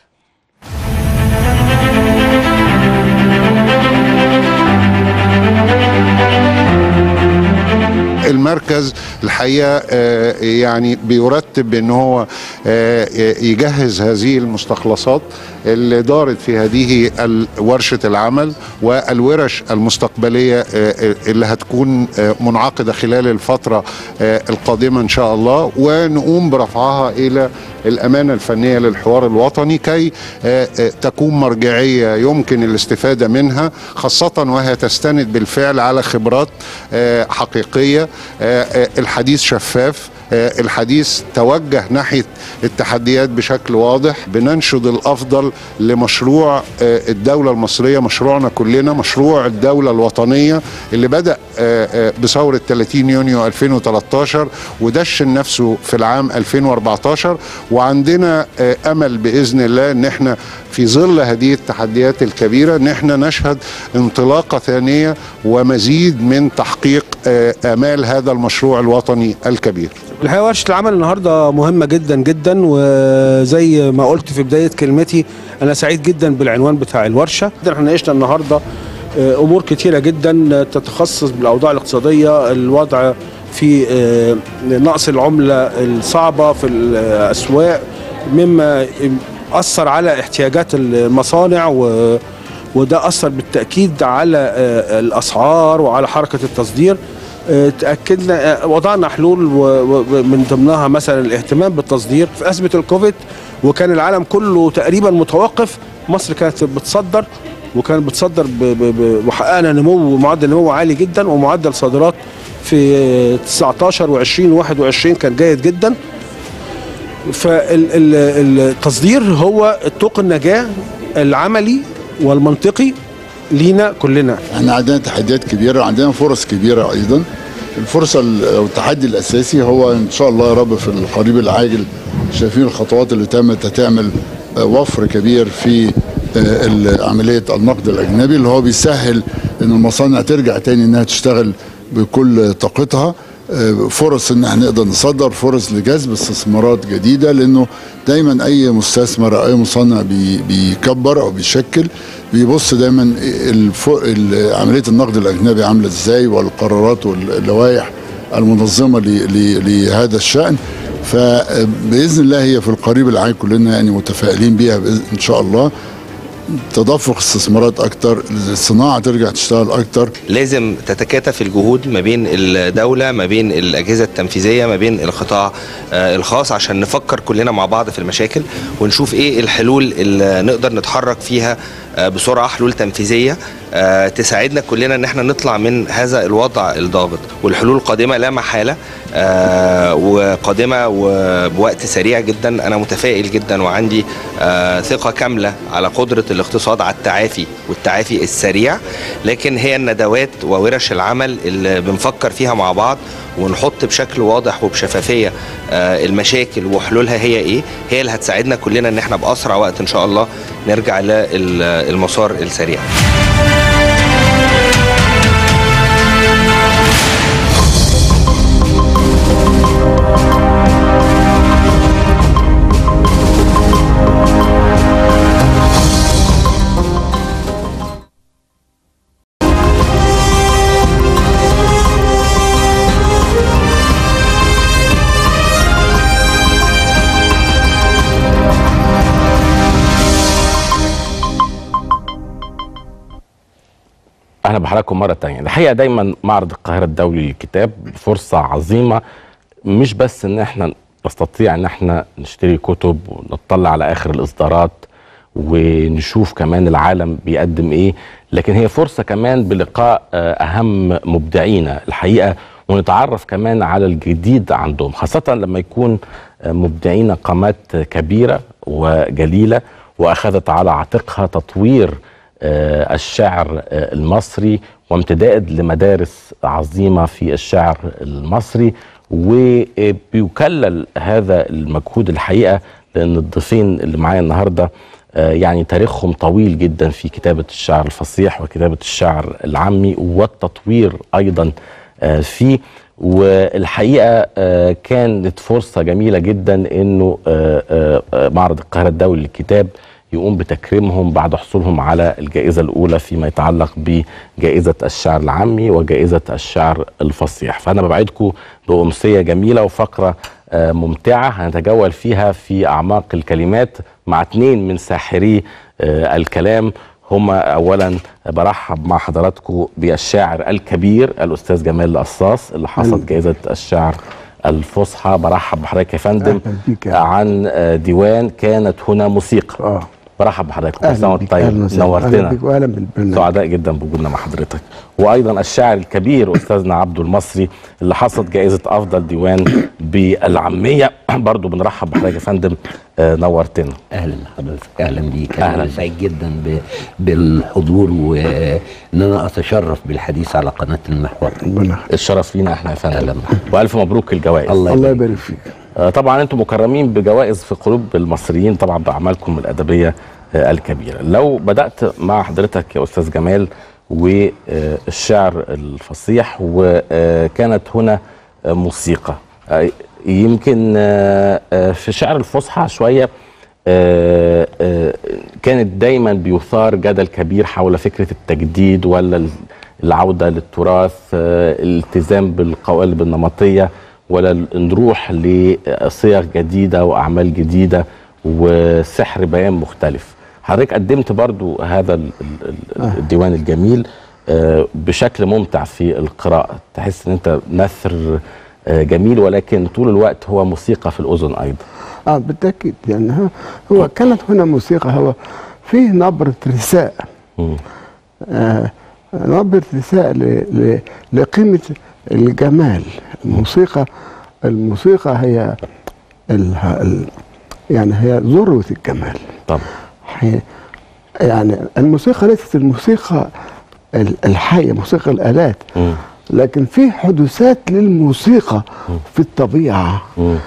المركز الحقيقه آه، يعني بيرتب ان هو آه، يجهز هذه المستخلصات اللي دارت في هذه ال- ورشه العمل والورش المستقبليه آه، اللي هتكون آه، منعقده خلال الفتره آه، القادمه ان شاء الله ونقوم برفعها الى الامانه الفنيه للحوار الوطني كي آه، آه، تكون مرجعيه يمكن الاستفاده منها خاصه وهي تستند بالفعل على خبرات آه، حقيقيه آه، آه، الحديث شفاف آه، الحديث توجه ناحيه التحديات بشكل واضح بننشد الافضل لمشروع آه، الدوله المصريه مشروعنا كلنا مشروع الدوله الوطنيه اللي بدا آه، آه، بثوره 30 يونيو 2013 ودشن نفسه في العام 2014 وعندنا آه، امل باذن الله ان احنا في ظل هذه التحديات الكبيره ان احنا نشهد انطلاقه ثانيه ومزيد من تحقيق آه، امال هذا المشروع الوطني الكبير الحقيقه ورشه العمل النهارده مهمه جدا جدا وزي ما قلت في بدايه كلمتي انا سعيد جدا بالعنوان بتاع الورشه احنا ناقشنا النهارده آه، امور كتيره جدا تتخصص بالاوضاع الاقتصاديه الوضع في آه، نقص العمله الصعبه في الاسواق مما اثر على احتياجات المصانع و وده اثر بالتاكيد على آه، الاسعار وعلى حركه التصدير آه، تاكدنا آه، وضعنا حلول و- و- من ضمنها مثلا الاهتمام بالتصدير في ازمه الكوفيد وكان العالم كله تقريبا متوقف مصر كانت بتصدر وكانت بتصدر ب- ب- ب- وحققنا نمو معدل نمو عالي جدا ومعدل صادرات في 19 و20 و21 كان جيد جدا فالتصدير هو الطوق النجاة العملي والمنطقي لينا كلنا احنا عندنا تحديات كبيره وعندنا فرص كبيره ايضا الفرصه ال- او التحدي الاساسي هو ان شاء الله يا رب في القريب العاجل شايفين الخطوات اللي تمت هتعمل آه، وفر كبير في آه، ال- عمليه النقد الاجنبي اللي هو بيسهل ان المصانع ترجع تاني انها تشتغل بكل طاقتها آه، فرص ان احنا نقدر نصدر فرص لجذب استثمارات جديده لانه دايما اي مستثمر او اي مصنع بي بيكبر او بيشكل بيبص دايما الف... ال- عمليه النقد الاجنبي عامله ازاي والقرارات واللوائح المنظمه ل... ل... لهذا الشان فباذن الله هي في القريب العاجل كلنا يعني متفائلين بيها بإذن- ان شاء الله تدفق استثمارات اكتر الصناعه ترجع تشتغل اكتر لازم تتكاتف الجهود ما بين الدولة ما بين الأجهزة التنفيذية ما بين القطاع آه، الخاص عشان نفكر كلنا مع بعض في المشاكل ونشوف إيه الحلول اللي نقدر نتحرك فيها آه، بسرعة حلول تنفيذية آه، تساعدنا كلنا ان احنا نطلع من هذا الوضع الضاغط والحلول قادمة لا محالة آه، وقادمة وبوقت سريع جدا انا متفائل جدا وعندي آه، ثقة كاملة على قدرة الاقتصاد على التعافي والتعافي السريع لكن هي الندوات وورش العمل اللي بنفكر فيها مع بعض ونحط بشكل واضح وبشفافية آه، المشاكل وحلولها هي ايه هي اللي هتساعدنا كلنا ان احنا بأسرع وقت ان شاء الله نرجع للمسار السريع اهلا بحضراتكم مره تانية الحقيقه دايما معرض القاهره الدولي للكتاب فرصه عظيمه مش بس ان احنا نستطيع ان احنا نشتري كتب ونطلع على اخر الاصدارات ونشوف كمان العالم بيقدم ايه لكن هي فرصه كمان بلقاء آه، اهم مبدعينا الحقيقه ونتعرف كمان على الجديد عندهم خاصه لما يكون آه، مبدعين قامات كبيره وجليله واخذت على عاتقها تطوير آه، الشعر آه، المصري وامتداد لمدارس عظيمه في الشعر المصري وبيكلل هذا المجهود الحقيقه لان الضيفين اللي معايا النهارده آه، يعني تاريخهم طويل جدا في كتابه الشعر الفصيح وكتابه الشعر العامي والتطوير ايضا آه، فيه والحقيقه آه، كانت فرصه جميله جدا انه آه، آه، آه، معرض القاهره الدولي للكتاب يقوم بتكريمهم بعد حصولهم على الجائزة الأولى فيما يتعلق بجائزة الشعر العامي وجائزة الشعر الفصيح فأنا ببعدكم بأمسية جميلة وفقرة آه، ممتعة هنتجول فيها في أعماق الكلمات مع اثنين من ساحري آه، الكلام هما أولا برحب مع حضراتكم بالشاعر الكبير الأستاذ جمال القصاص اللي حصد جائزة الشعر الفصحى برحب بحضرتك يا فندم عن آه، ديوان كانت هنا موسيقى اه برحب بحضرتك كل أهلاً سنه وانت بيك، طيب أهلاً وسهلاً. أهلاً نورتنا بيك وأهلاً بالبرنامج. سعداء جدا بوجودنا مع حضرتك وايضا الشاعر الكبير استاذنا عبده المصري اللي حصد جائزه افضل ديوان بالعاميه برضو بنرحب بحضرتك يا فندم آه، نورتنا اهلا بحضرتك اهلا بيك أهلاً. انا سعيد جدا ب... بالحضور وان انا اتشرف بالحديث على قناه المحور الشرف لينا احنا يا فندم والف مبروك الجوائز الله الله يبارك فيك آه، طبعا انتم مكرمين بجوائز في قلوب المصريين طبعا باعمالكم الادبيه آه، الكبيره لو بدات مع حضرتك يا استاذ جمال والشعر الفصيح وكانت هنا آه، موسيقى آه، يمكن آه، آه، في شعر الفصحى شويه آه، آه، كانت دايما بيثار جدل كبير حول فكره التجديد ولا العوده للتراث آه، الالتزام بالقوالب النمطيه ولا نروح لصيغ جديده واعمال جديده وسحر بيان مختلف حضرتك قدمت برضو هذا ال- ال- ال- الديوان الجميل آه، بشكل ممتع في القراءة تحس ان انت نثر آه، جميل ولكن طول الوقت هو موسيقى في الأذن أيضا اه بالتاكيد يعني ها- هو كانت هنا موسيقى هو فيه نبره رثاء آه نبره رثاء ل- ل- لقيمه الجمال الموسيقى الموسيقى هي ال ال يعني هي ذروه الجمال طبعا هي- يعني الموسيقى ليست الموسيقى ال- الحيه موسيقى الالات لكن في حدوثات للموسيقى في الطبيعه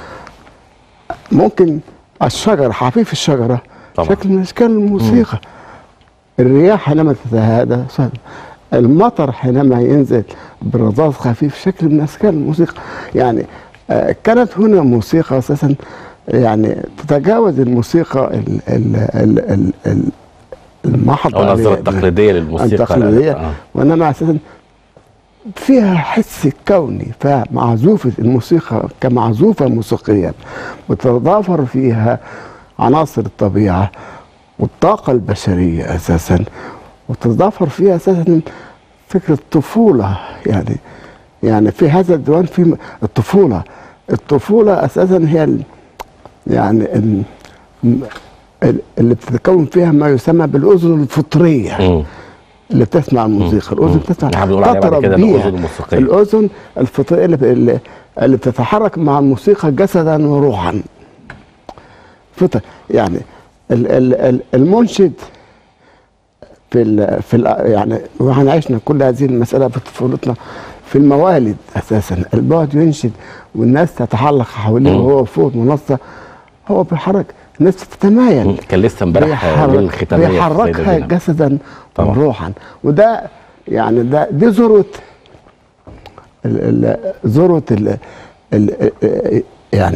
ممكن الشجره حفيف الشجره طبعا. شكل من اشكال الموسيقى الرياح حينما تتهادى صار- المطر حينما ينزل برذاذ خفيف شكل من اشكال الموسيقى يعني آه، كانت هنا موسيقى اساسا يعني تتجاوز الموسيقى ال ال ال ال ال المحض أو النظرة التقليدية للموسيقى التقليدية آه. وانما اساسا فيها حس كوني فمعزوفة الموسيقى كمعزوفة موسيقية وتتضافر فيها عناصر الطبيعة والطاقة البشرية أساسا وتتضافر فيها أساسا فكرة الطفولة يعني يعني في هذا الديوان في الطفولة الطفولة أساسا هي ال- يعني ال- ال- اللي بتتكون فيها ما يسمى بالأذن الفطرية اللي بتسمع الموسيقى الأذن بتسمع احنا بنقول عليها بعد تطرب كده بيها. الأذن الموسيقية. الأذن الفطرية اللي, اللي, اللي بتتحرك مع الموسيقى جسدا وروحا فطر يعني ال ال ال المنشد في ال في ال يعني واحنا عشنا كل هذه المسألة في طفولتنا في الموالد أساسا البعد ينشد والناس تتحلق حواليه وهو فوق المنصة هو بيحرك الناس تتمايل كان لسه امبارح آه، ليلة الختامية في السيدة بيحركها زينب. جسدا طبعا. وروحا وده يعني ده دي ذروه ال- ال- ذروه ال- ال- ال- يعني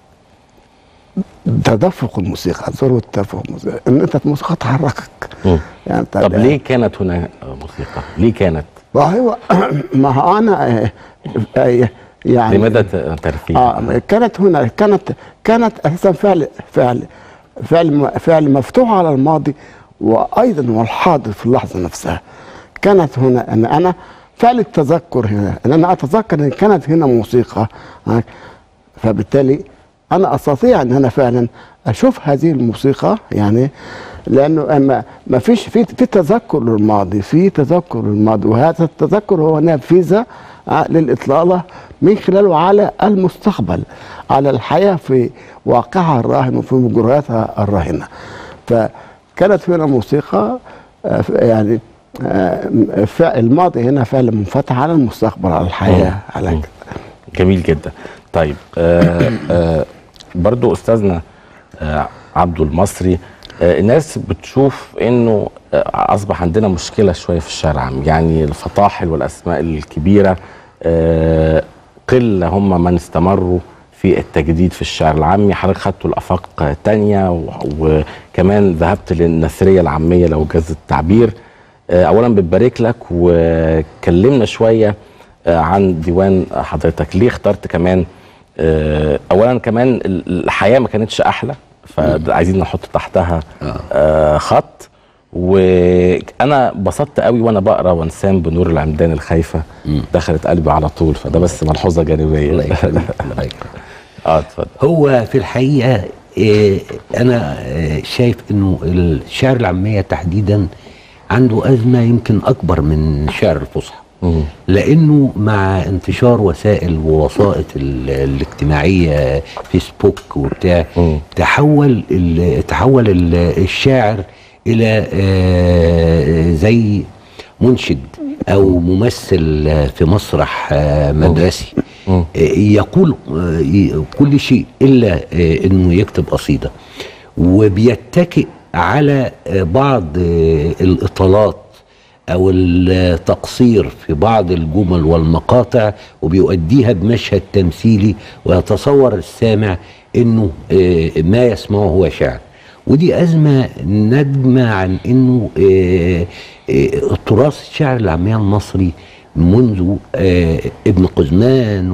تدفق الموسيقى ذروه تدفق الموسيقى ان انت الموسيقى تحركك يعني طب ليه كانت هنا آه، موسيقى ليه كانت ما هو ما هو انا آه، آه، يعني لماذا ت- ترفيه اه كانت هنا كانت كانت اساسا فعل فعل فعل فعل مفتوح على الماضي وايضا والحاضر في اللحظه نفسها كانت هنا ان انا فعل التذكر هنا ان انا اتذكر ان كانت هنا موسيقى آه، فبالتالي انا استطيع ان انا فعلا اشوف هذه الموسيقى يعني لانه اما ما فيش في في تذكر للماضي في تذكر للماضي وهذا التذكر هو نافذه آه، للاطلاله من خلاله على المستقبل على الحياه في واقعها الراهن وفي مجرياتها الراهنه فكانت هنا موسيقى آه، يعني آه، ف- الماضي هنا فعلا منفتح على المستقبل على الحياه على جميل جدا طيب آه آه برضو استاذنا آه عبده المصري آه الناس بتشوف انه آه اصبح عندنا مشكله شويه في الشارع العام يعني الفطاحل والاسماء الكبيره آه قله هم من استمروا في التجديد في الشعر العامي حضرتك خدتوا الافاق آه، تانية و- وكمان ذهبت للنثريه العاميه لو جاز التعبير آه، اولا بنبارك لك وكلمنا شويه آه، عن ديوان حضرتك ليه اخترت كمان آه، اولا كمان ال- الحياه ما كانتش احلى فعايزين نحط تحتها آه، خط وانا انبسطت قوي وانا بقرا وانسان بنور العمدان الخايفه دخلت قلبي على طول فده بس ملحوظه جانبيه الله يخليك الله يخليك اه اتفضل هو في الحقيقه آه، انا آه، شايف انه الشعر العاميه تحديدا عنده ازمه يمكن اكبر من شعر الفصحى لانه مع انتشار وسائل ووسائط ال- الاجتماعيه فيسبوك وبتاع تحول ال- تحول ال- الشاعر الى آه، زي منشد او ممثل آه، في مسرح آه، مدرسي آه، يقول آه، ي- كل شيء الا آه، انه يكتب قصيده وبيتكئ على آه، بعض آه، الاطالات او التقصير في بعض الجمل والمقاطع وبيؤديها بمشهد تمثيلي ويتصور السامع انه آه، ما يسمعه هو شعر ودي ازمه نجمه عن انه آه، آه، التراث الشعر العاميه المصري منذ آه، ابن قزمان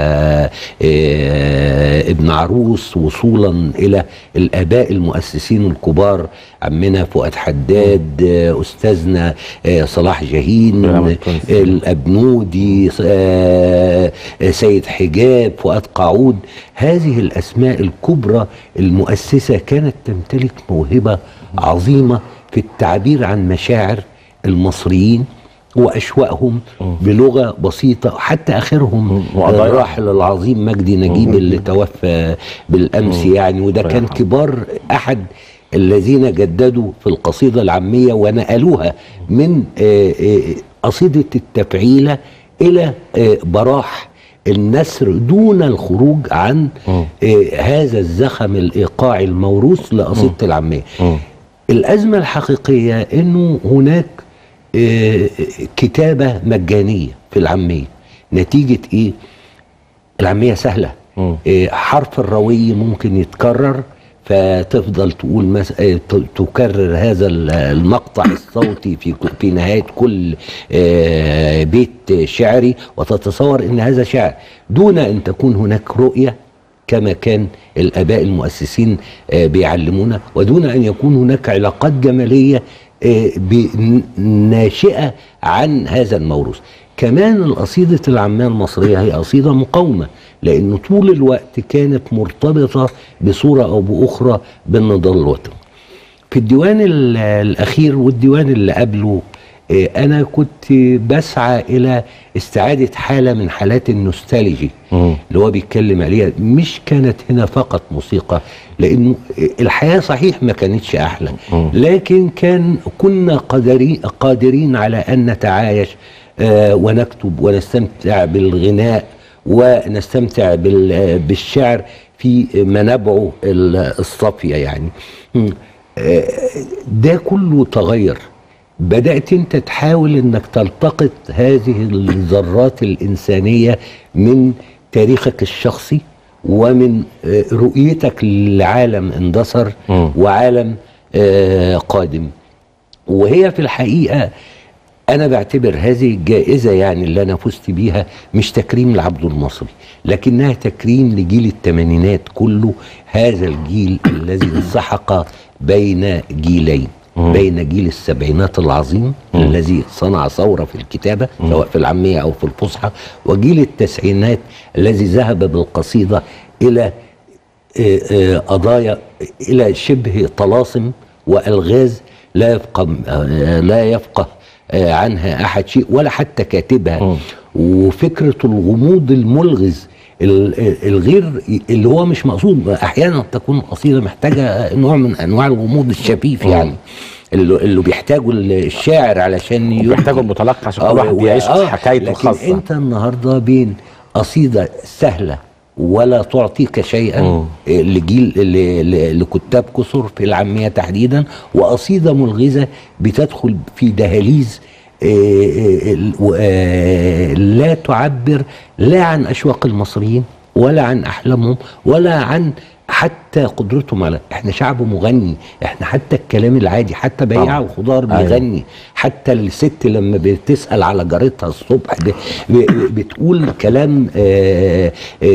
وابن عروس وصولا الى الاباء المؤسسين الكبار عمنا فؤاد حداد آه، استاذنا آه، صلاح جاهين محمد تونسي. الابنودي آه، آه، سيد حجاب فؤاد قعود هذه الاسماء الكبرى المؤسسه كانت تمتلك موهبه عظيمه في التعبير عن مشاعر المصريين واشواقهم بلغه بسيطه حتى اخرهم وقضايا. الراحل العظيم مجدي نجيب اللي توفى بالامس يعني وده كان كبار احد الذين جددوا في القصيده العاميه ونقلوها من آه، آه، قصيده التفعيله الى آه، براح النسر دون الخروج عن آه، هذا الزخم الايقاعي الموروث لقصيده العاميه الازمه الحقيقيه انه هناك آه، كتابه مجانيه في العاميه نتيجه ايه العاميه سهله آه، حرف الروي ممكن يتكرر فتفضل تقول مس... آه، ت- تكرر هذا ال- المقطع الصوتي في ك- في نهايه كل آه، بيت شعري وتتصور ان هذا شعر دون ان تكون هناك رؤيه كما كان الاباء المؤسسين آه، بيعلمونا ودون ان يكون هناك علاقات جماليه آه، ب- ناشئه عن هذا الموروث كمان القصيدة العامية المصرية هي قصيدة مقاومة لأن طول الوقت كانت مرتبطة بصورة أو بأخرى بالنضال الوطني في الديوان ال- الأخير والديوان اللي قبله آه، أنا كنت بسعى إلى استعادة حالة من حالات النوستالجي اللي هو بيتكلم عليها مش كانت هنا فقط موسيقى لأنه الحياة صحيح ما كانتش أحلى لكن كان كنا قادرين قادرين على أن نتعايش آه، ونكتب ونستمتع بالغناء ونستمتع بال- بالشعر في منابعه ال- الصافية يعني مم. آه، ده كله تغير بدأت انت تحاول انك تلتقط هذه الذرات الإنسانية من تاريخك الشخصي ومن آه، رؤيتك لعالم اندثر وعالم آه، قادم وهي في الحقيقة أنا بعتبر هذه الجائزة يعني اللي أنا فزت بيها مش تكريم لعبد المصري لكنها تكريم لجيل الثمانينات كله هذا الجيل الذي انسحق بين جيلين بين جيل السبعينات العظيم الذي صنع ثورة في الكتابة سواء في العامية أو في الفصحى وجيل التسعينات الذي ذهب بالقصيدة إلى آه، آه، قضايا الى شبه طلاسم والغاز لا يفقه آه، لا يفقه آه، عنها احد شيء ولا حتى كاتبها وفكره الغموض الملغز ال- ال- الغير اللي هو مش مقصود احيانا تكون القصيده محتاجه نوع من انواع الغموض الشفيف يعني اللي اللي بيحتاجه الشاعر علشان بيحتاجه المتلقي عشان كل واحد يعيش حكايته لكن الخاصة. انت النهارده بين قصيده سهله ولا تعطيك شيئا آه، لجيل ل- ل- لكتاب كثر في العاميه تحديدا وقصيده ملغزه بتدخل في دهاليز آه، آه، ال- و- آه، لا تعبر لا عن اشواق المصريين ولا عن احلامهم ولا عن حتى قدرتهم على احنا شعب مغني احنا حتى الكلام العادي حتى بياع طبعا. الخضار أيوة. بيغني حتى الست لما بتسال على جارتها الصبح ب- ب- بتقول كلام آه، آه،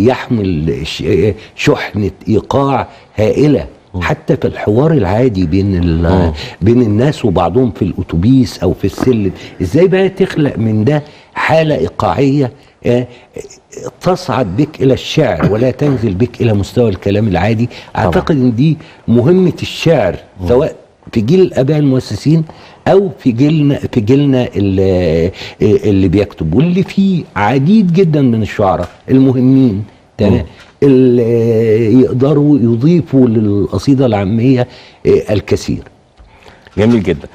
يحمل ش- آه، شحنه ايقاع هائله حتى في الحوار العادي بين ال- بين الناس وبعضهم في الاتوبيس او في السلم ازاي بقى تخلق من ده حاله ايقاعيه آه، تصعد بك الى الشعر ولا تنزل بك الى مستوى الكلام العادي اعتقد ان دي مهمه الشعر سواء في جيل الاباء المؤسسين او في جيلنا في جيلنا اللي, اللي بيكتب واللي فيه عديد جدا من الشعراء المهمين تمام اللي يقدروا يضيفوا للقصيده العاميه آه، الكثير جميل جدا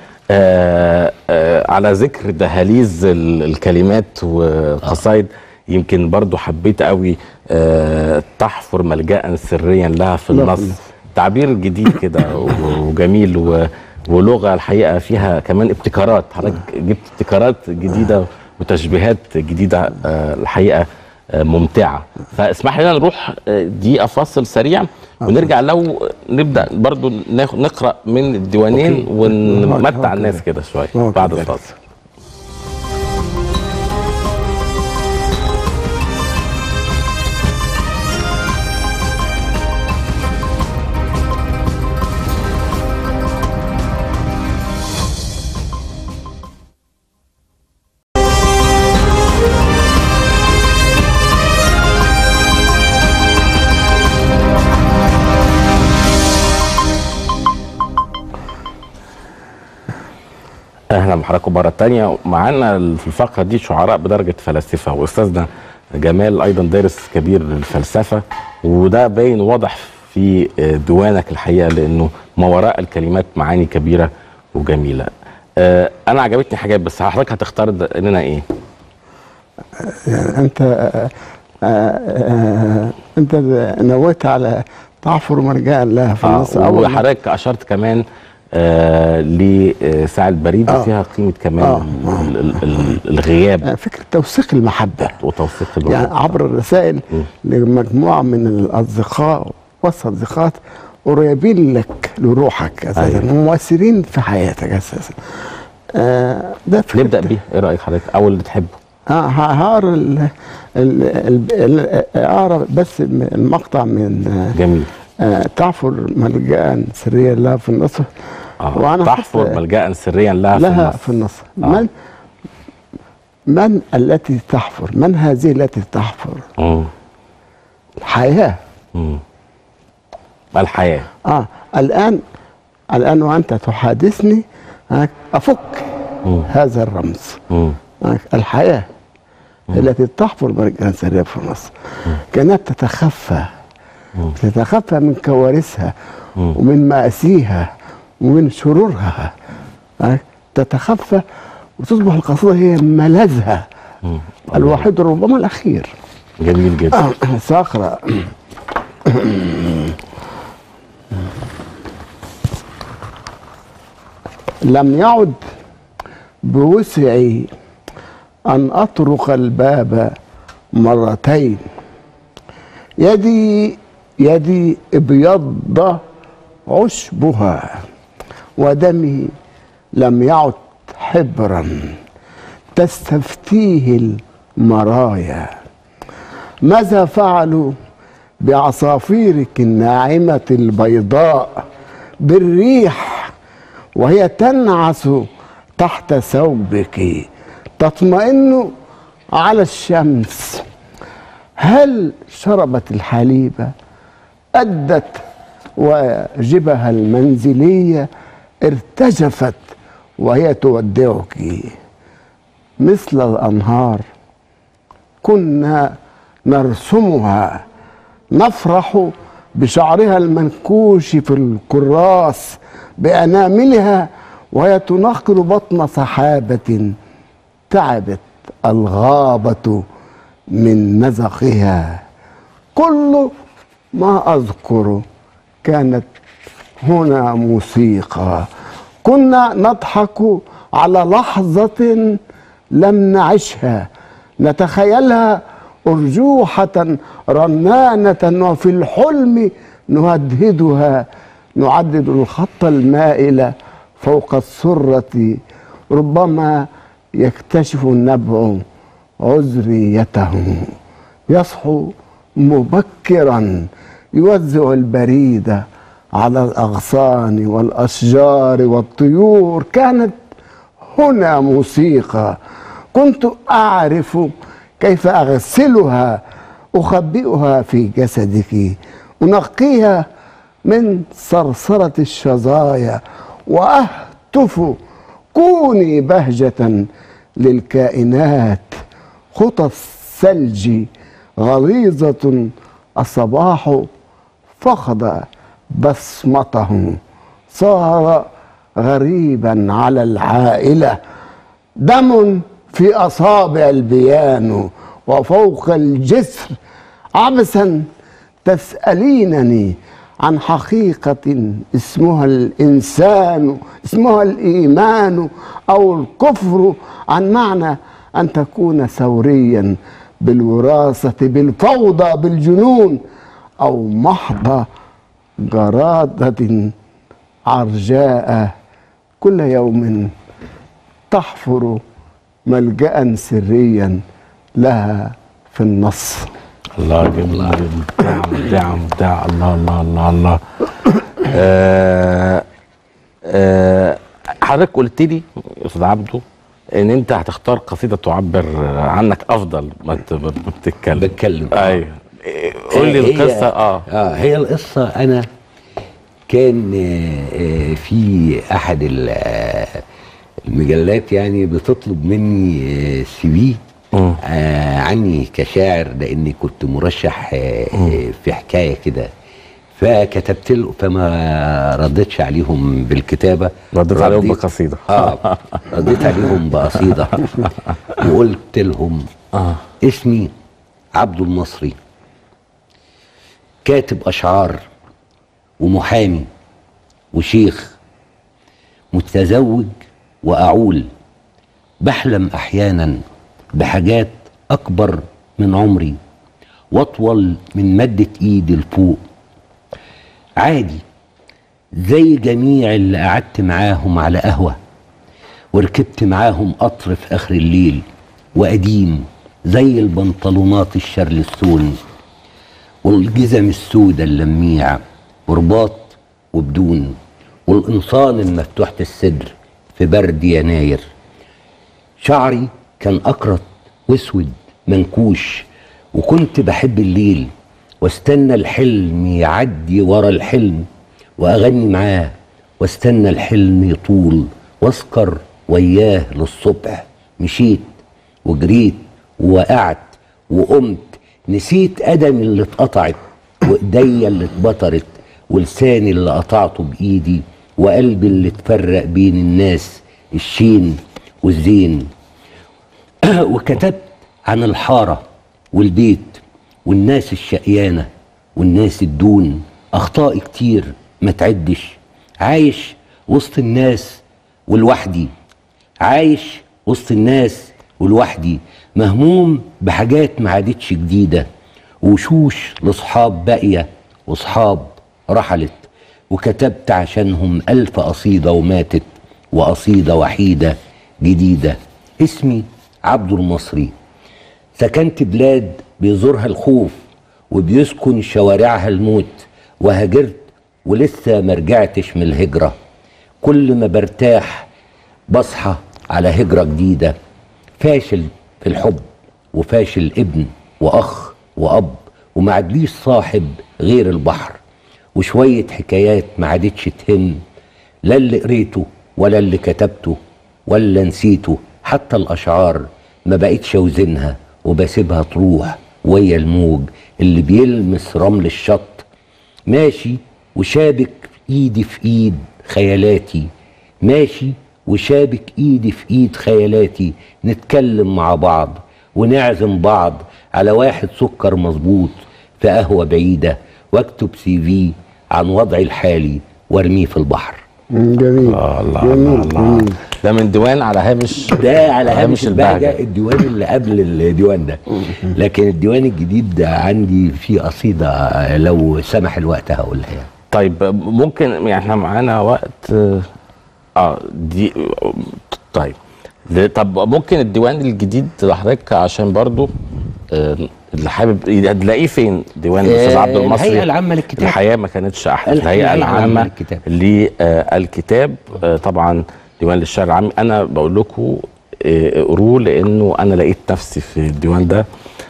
آه آه على ذكر دهاليز ال- الكلمات وقصايد يمكن برضو حبيت قوي آه تحفر ملجأ سريا لها في لا، النص في- تعبير جديد كده و- وجميل و ولغه الحقيقه فيها كمان ابتكارات حضرتك جبت ابتكارات جديده وتشبيهات جديده آه الحقيقه آه ممتعه فاسمح لنا نروح آه، دقيقه فاصل سريع ونرجع لو نبدا برضو ناخ- نقرا من الديوانين أوكي. ونمتع أوكي. الناس كده شويه أوكي. بعد الفاصل اهلا بحضراتكم مره تانية معانا في الفقره دي شعراء بدرجه فلاسفه واستاذنا جمال ايضا دارس كبير الفلسفه وده باين واضح في ديوانك الحقيقه لانه ما وراء الكلمات معاني كبيره وجميله. آه، انا عجبتني حاجات بس حضرتك هتختار ده- لنا ايه؟ يعني انت آه، آه، آه، انت نويت على تعفر مرجع لها في النص آه اول ما- وحضرتك اشرت كمان آه لساعة البريد آه. فيها قيمه كمان آه. ال- ال- ال- الغياب يعني فكره توثيق المحبه وتوثيق يعني الوجود. عبر الرسائل لمجموعه من الاصدقاء والصديقات قريبين لك لروحك اساسا أيوة. ومؤثرين في حياتك اساسا آه ده فكرة نبدا بيه ايه رايك حضرتك اول اللي تحبه اه ه- هقرا ال- ال- ال- ال- اقرا بس المقطع من آه، جميل آه تعفر ملجأ سريا لها في النصر آه. تحفر حتى- ملجا سريا لها, لها في في النصر من من التي تحفر من هذه التي تحفر النص الحياة مم. الحياه اه الآن الآن وأنت تحادثني آه، أفك هذا الرمز مم. آه، الحياة التي تحفر مرجان سريع في مصر كانت تتخفى تتخفى من كوارثها ومن مآسيها ومن شرورها آه، تتخفى وتصبح القصيدة هي ملاذها الوحيد ربما الأخير جميل جدا آه، سأقرأ لم يعد بوسعي أن أطرق الباب مرتين يدي يدي ابيض عشبها ودمي لم يعد حبرا تستفتيه المرايا ماذا فعلوا بعصافيرك الناعمة البيضاء بالريح وهي تنعس تحت ثوبك تطمئن على الشمس هل شربت الحليب أدت واجبها المنزلية ارتجفت وهي تودعك مثل الأنهار كنا نرسمها نفرح بشعرها المنكوش في الكراس بأناملها وهي تنقل بطن سحابة تعبت الغابة من نزقها كل ما أذكر كانت هنا موسيقى كنا نضحك على لحظة لم نعشها نتخيلها أرجوحة رنانة وفي الحلم نهدهدها نعدد الخط المائل فوق السرة ربما يكتشف النبع عذريته يصحو مبكرا يوزع البريد على الأغصان والأشجار والطيور كانت هنا موسيقى كنت أعرف كيف أغسلها أخبئها في جسدك أنقيها من صرصرة الشظايا وأهتف كوني بهجة للكائنات خطى الثلج غليظة الصباح فقد بصمته صار غريبا على العائلة دم في أصابع البيانو وفوق الجسر عبثا تسألينني عن حقيقة اسمها الإنسان اسمها الإيمان أو الكفر عن معنى أن تكون ثوريا بالوراثة بالفوضى بالجنون أو محض جرادة عرجاء كل يوم تحفر ملجأ سريا لها في النص الله جميل مبدع مبدع مبدع الله الله الله الله آه آه حضرتك قلت لي يا استاذ عبده ان انت هتختار قصيده تعبر عنك افضل ما ت- ما بتتكلم بتكلم ايوه قول لي هي- القصه اه اه هي القصه انا كان آه، آه، في احد ال- آه، المجلات يعني بتطلب مني آه، سي في آه عني كشاعر لاني كنت مرشح آه آه، في حكايه كده فكتبت له فما ردتش عليهم بالكتابه رديت عليهم بقصيده اه رديت عليهم بقصيده وقلت لهم آه. اسمي عبد المصري كاتب اشعار ومحامي وشيخ متزوج واعول بحلم احيانا بحاجات اكبر من عمري واطول من مده ايدي لفوق عادي زي جميع اللي قعدت معاهم على قهوه وركبت معاهم قطر في اخر الليل وقديم زي البنطلونات الشارلستون والجزم السوداء اللميع ورباط وبدون والقمصان المفتوحة الصدر في برد يناير شعري كان أقرط واسود منكوش وكنت بحب الليل واستنى الحلم يعدي ورا الحلم وأغني معاه واستنى الحلم يطول واسكر وياه للصبح مشيت وجريت ووقعت وقمت نسيت قدمي اللي اتقطعت وايديا اللي اتبطرت ولساني اللي قطعته بايدي وقلبي اللي اتفرق بين الناس الشين والزين وكتبت عن الحارة والبيت والناس الشقيانة والناس الدون أخطاء كتير ما تعدش عايش وسط الناس ولوحدي عايش وسط الناس ولوحدي مهموم بحاجات ما عادتش جديدة وشوش لصحاب باقية وصحاب رحلت وكتبت عشانهم ألف قصيدة وماتت وقصيدة وحيدة جديدة اسمي عبد المصري سكنت بلاد بيزورها الخوف وبيسكن شوارعها الموت وهاجرت ولسه ما رجعتش من الهجرة كل ما برتاح بصحى على هجرة جديدة فاشل في الحب وفاشل ابن وأخ وأب وما عادليش صاحب غير البحر وشوية حكايات ما عادتش تهم لا اللي قريته ولا اللي كتبته ولا نسيته حتى الأشعار ما بقتش أوزنها وبسيبها تروح ويا الموج اللي بيلمس رمل الشط ماشي وشابك ايدي في ايد خيالاتي ماشي وشابك ايدي في ايد خيالاتي نتكلم مع بعض ونعزم بعض على واحد سكر مظبوط في قهوة بعيدة واكتب سي في عن وضعي الحالي وارميه في البحر جميل الله الله جميل الله جميل ده من ديوان على هامش ده على هامش البهجة الديوان اللي قبل الديوان ده لكن الديوان الجديد ده عندي فيه قصيدة لو سمح الوقت هقولها يعني. طيب ممكن يعني احنا معانا وقت اه دي طيب ده- طب ممكن الديوان الجديد لحضرتك عشان برضو آه، اللي حابب هتلاقيه فين ديوان الاستاذ آه، عبد المصري الهيئة العامة للكتاب. الحياه ما كانتش احلى الهيئة الهيئه العامة العامه للكتاب. للكتاب آه، طبعا ديوان للشعر العامي انا بقول لكم آه، قروه لانه انا لقيت نفسي في الديوان ده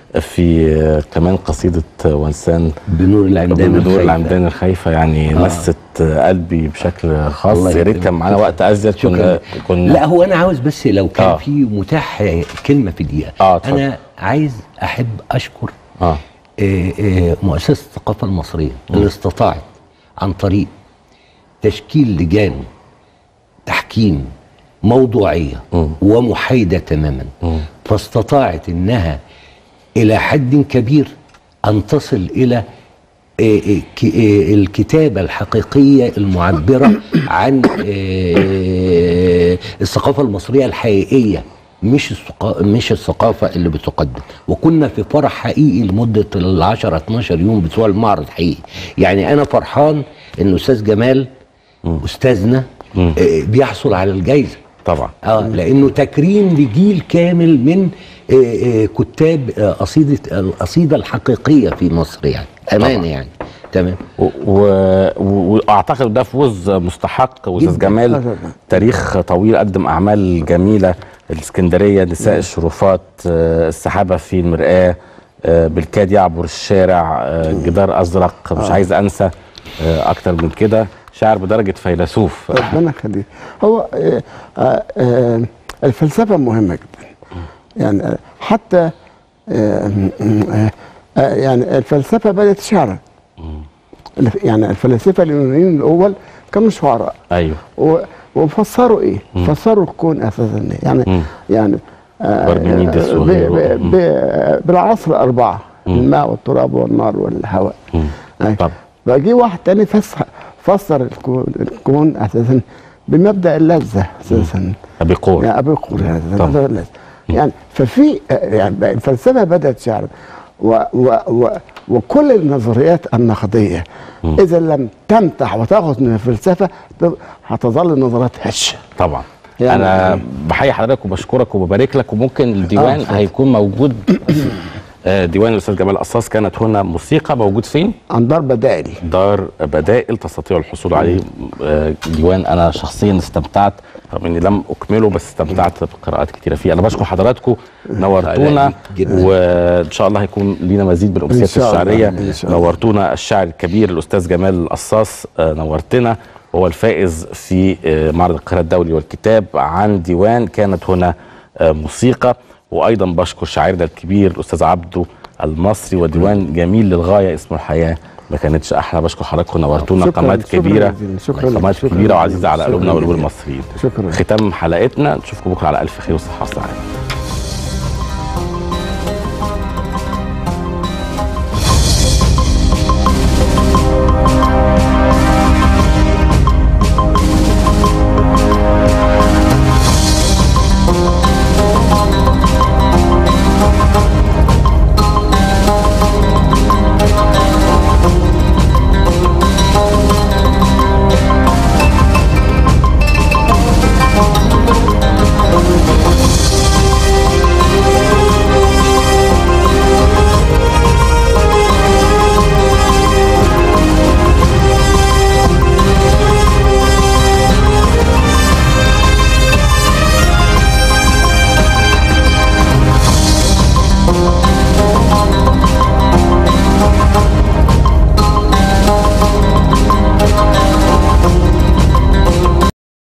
في آه، كمان قصيده آه، ونسان بنور العمدان بنور الخايفة. العمدان الخايفه يعني آه. مست آه، قلبي بشكل خاص الله يا ريت يكرمك. كان معانا وقت ازيد كنا شكرا كنا لا هو انا عاوز بس لو كان آه. في متاح كلمه في دقيقه آه، اتفضل. انا عايز احب اشكر اه آه، آه، مؤسسه الثقافه المصريه اللي استطاعت عن طريق تشكيل لجان تحكيم موضوعيه ومحايده تماما فاستطاعت انها الى حد كبير ان تصل الى آه، آه، ك- آه، الكتابة الحقيقية المعبرة عن آه، الثقافة المصرية الحقيقية مش الثقا- مش الثقافة اللي بتقدم وكنا في فرح حقيقي لمدة ال 10 12 يوم بتوع المعرض حقيقي يعني أنا فرحان إن أستاذ جمال أستاذنا آه، بيحصل على الجائزة طبعا اه لانه تكريم لجيل كامل من آه، آه، كتاب آه، قصيده القصيده الحقيقيه في مصر يعني امانه طبعا. يعني تمام و- و- و- واعتقد ده فوز مستحق واستاذ جداً. جمال تاريخ طويل قدم اعمال جميله الاسكندريه نساء الشرفات آه، السحابه في المراه آه، بالكاد يعبر الشارع آه، جدار ازرق مش آه. عايز انسى آه، اكتر من كده شاعر بدرجه فيلسوف ربنا يخليك هو آه، آه، آه، الفلسفه مهمه جدا يعني آه، حتى آه، آه، آه، يعني الفلسفه بدات شعرا الف- يعني الفلاسفه اليونانيين الاول كانوا شعراء ايوه و- وفسروا ايه؟ فسروا الكون اساسا إيه؟ يعني يعني آه، بارمينيدس ب- وغيره. ب- ب- بالعناصر الاربعه الماء والتراب والنار والهواء أي. فجي واحد تاني فسر فسر الكون, الكون اساسا بمبدا اللذه اساسا ابيقور يعني ابيقور يعني طبعا. مبدأ اللذة. يعني ففي يعني بقى الفلسفه بدات شعر و و و وكل النظريات النقديه اذا لم تمتح وتاخذ من الفلسفه تب- هتظل النظريات هشه طبعا يعني- انا بحيي حضرتك وبشكرك وببارك لك وممكن الديوان آه، اتفضل. هيكون موجود آه، ديوان الاستاذ جمال قصاص كانت هنا موسيقى موجود فين؟ عن دار بدائل دار بدائل تستطيع الحصول عليه آه، ديوان انا شخصيا استمتعت رغم اني لم اكمله بس استمتعت بقراءات كتيره فيه انا بشكر حضراتكم نورتونا جداً. وان شاء الله هيكون لينا مزيد من إن الامسيات شاء الله، الشعريه إن شاء الله. نورتونا الشاعر الكبير الاستاذ جمال القصاص آه، نورتنا هو الفائز في آه، معرض القاهره الدولي والكتاب عن ديوان كانت هنا آه، موسيقى وايضا بشكر شاعرنا الكبير الاستاذ عبده المصري وديوان جميل للغايه اسمه الحياه ما كانتش احلى بشكر حضراتكم نورتونا شكراً، قامات شكراً كبيره جزيلاً، شكراً، قامات شكراً كبيره وعزيزه على شكراً قلوبنا وقلوب جزيلاً. المصريين شكراً. ختام حلقتنا نشوفكم بكره على الف خير وصحه وسعاده Thank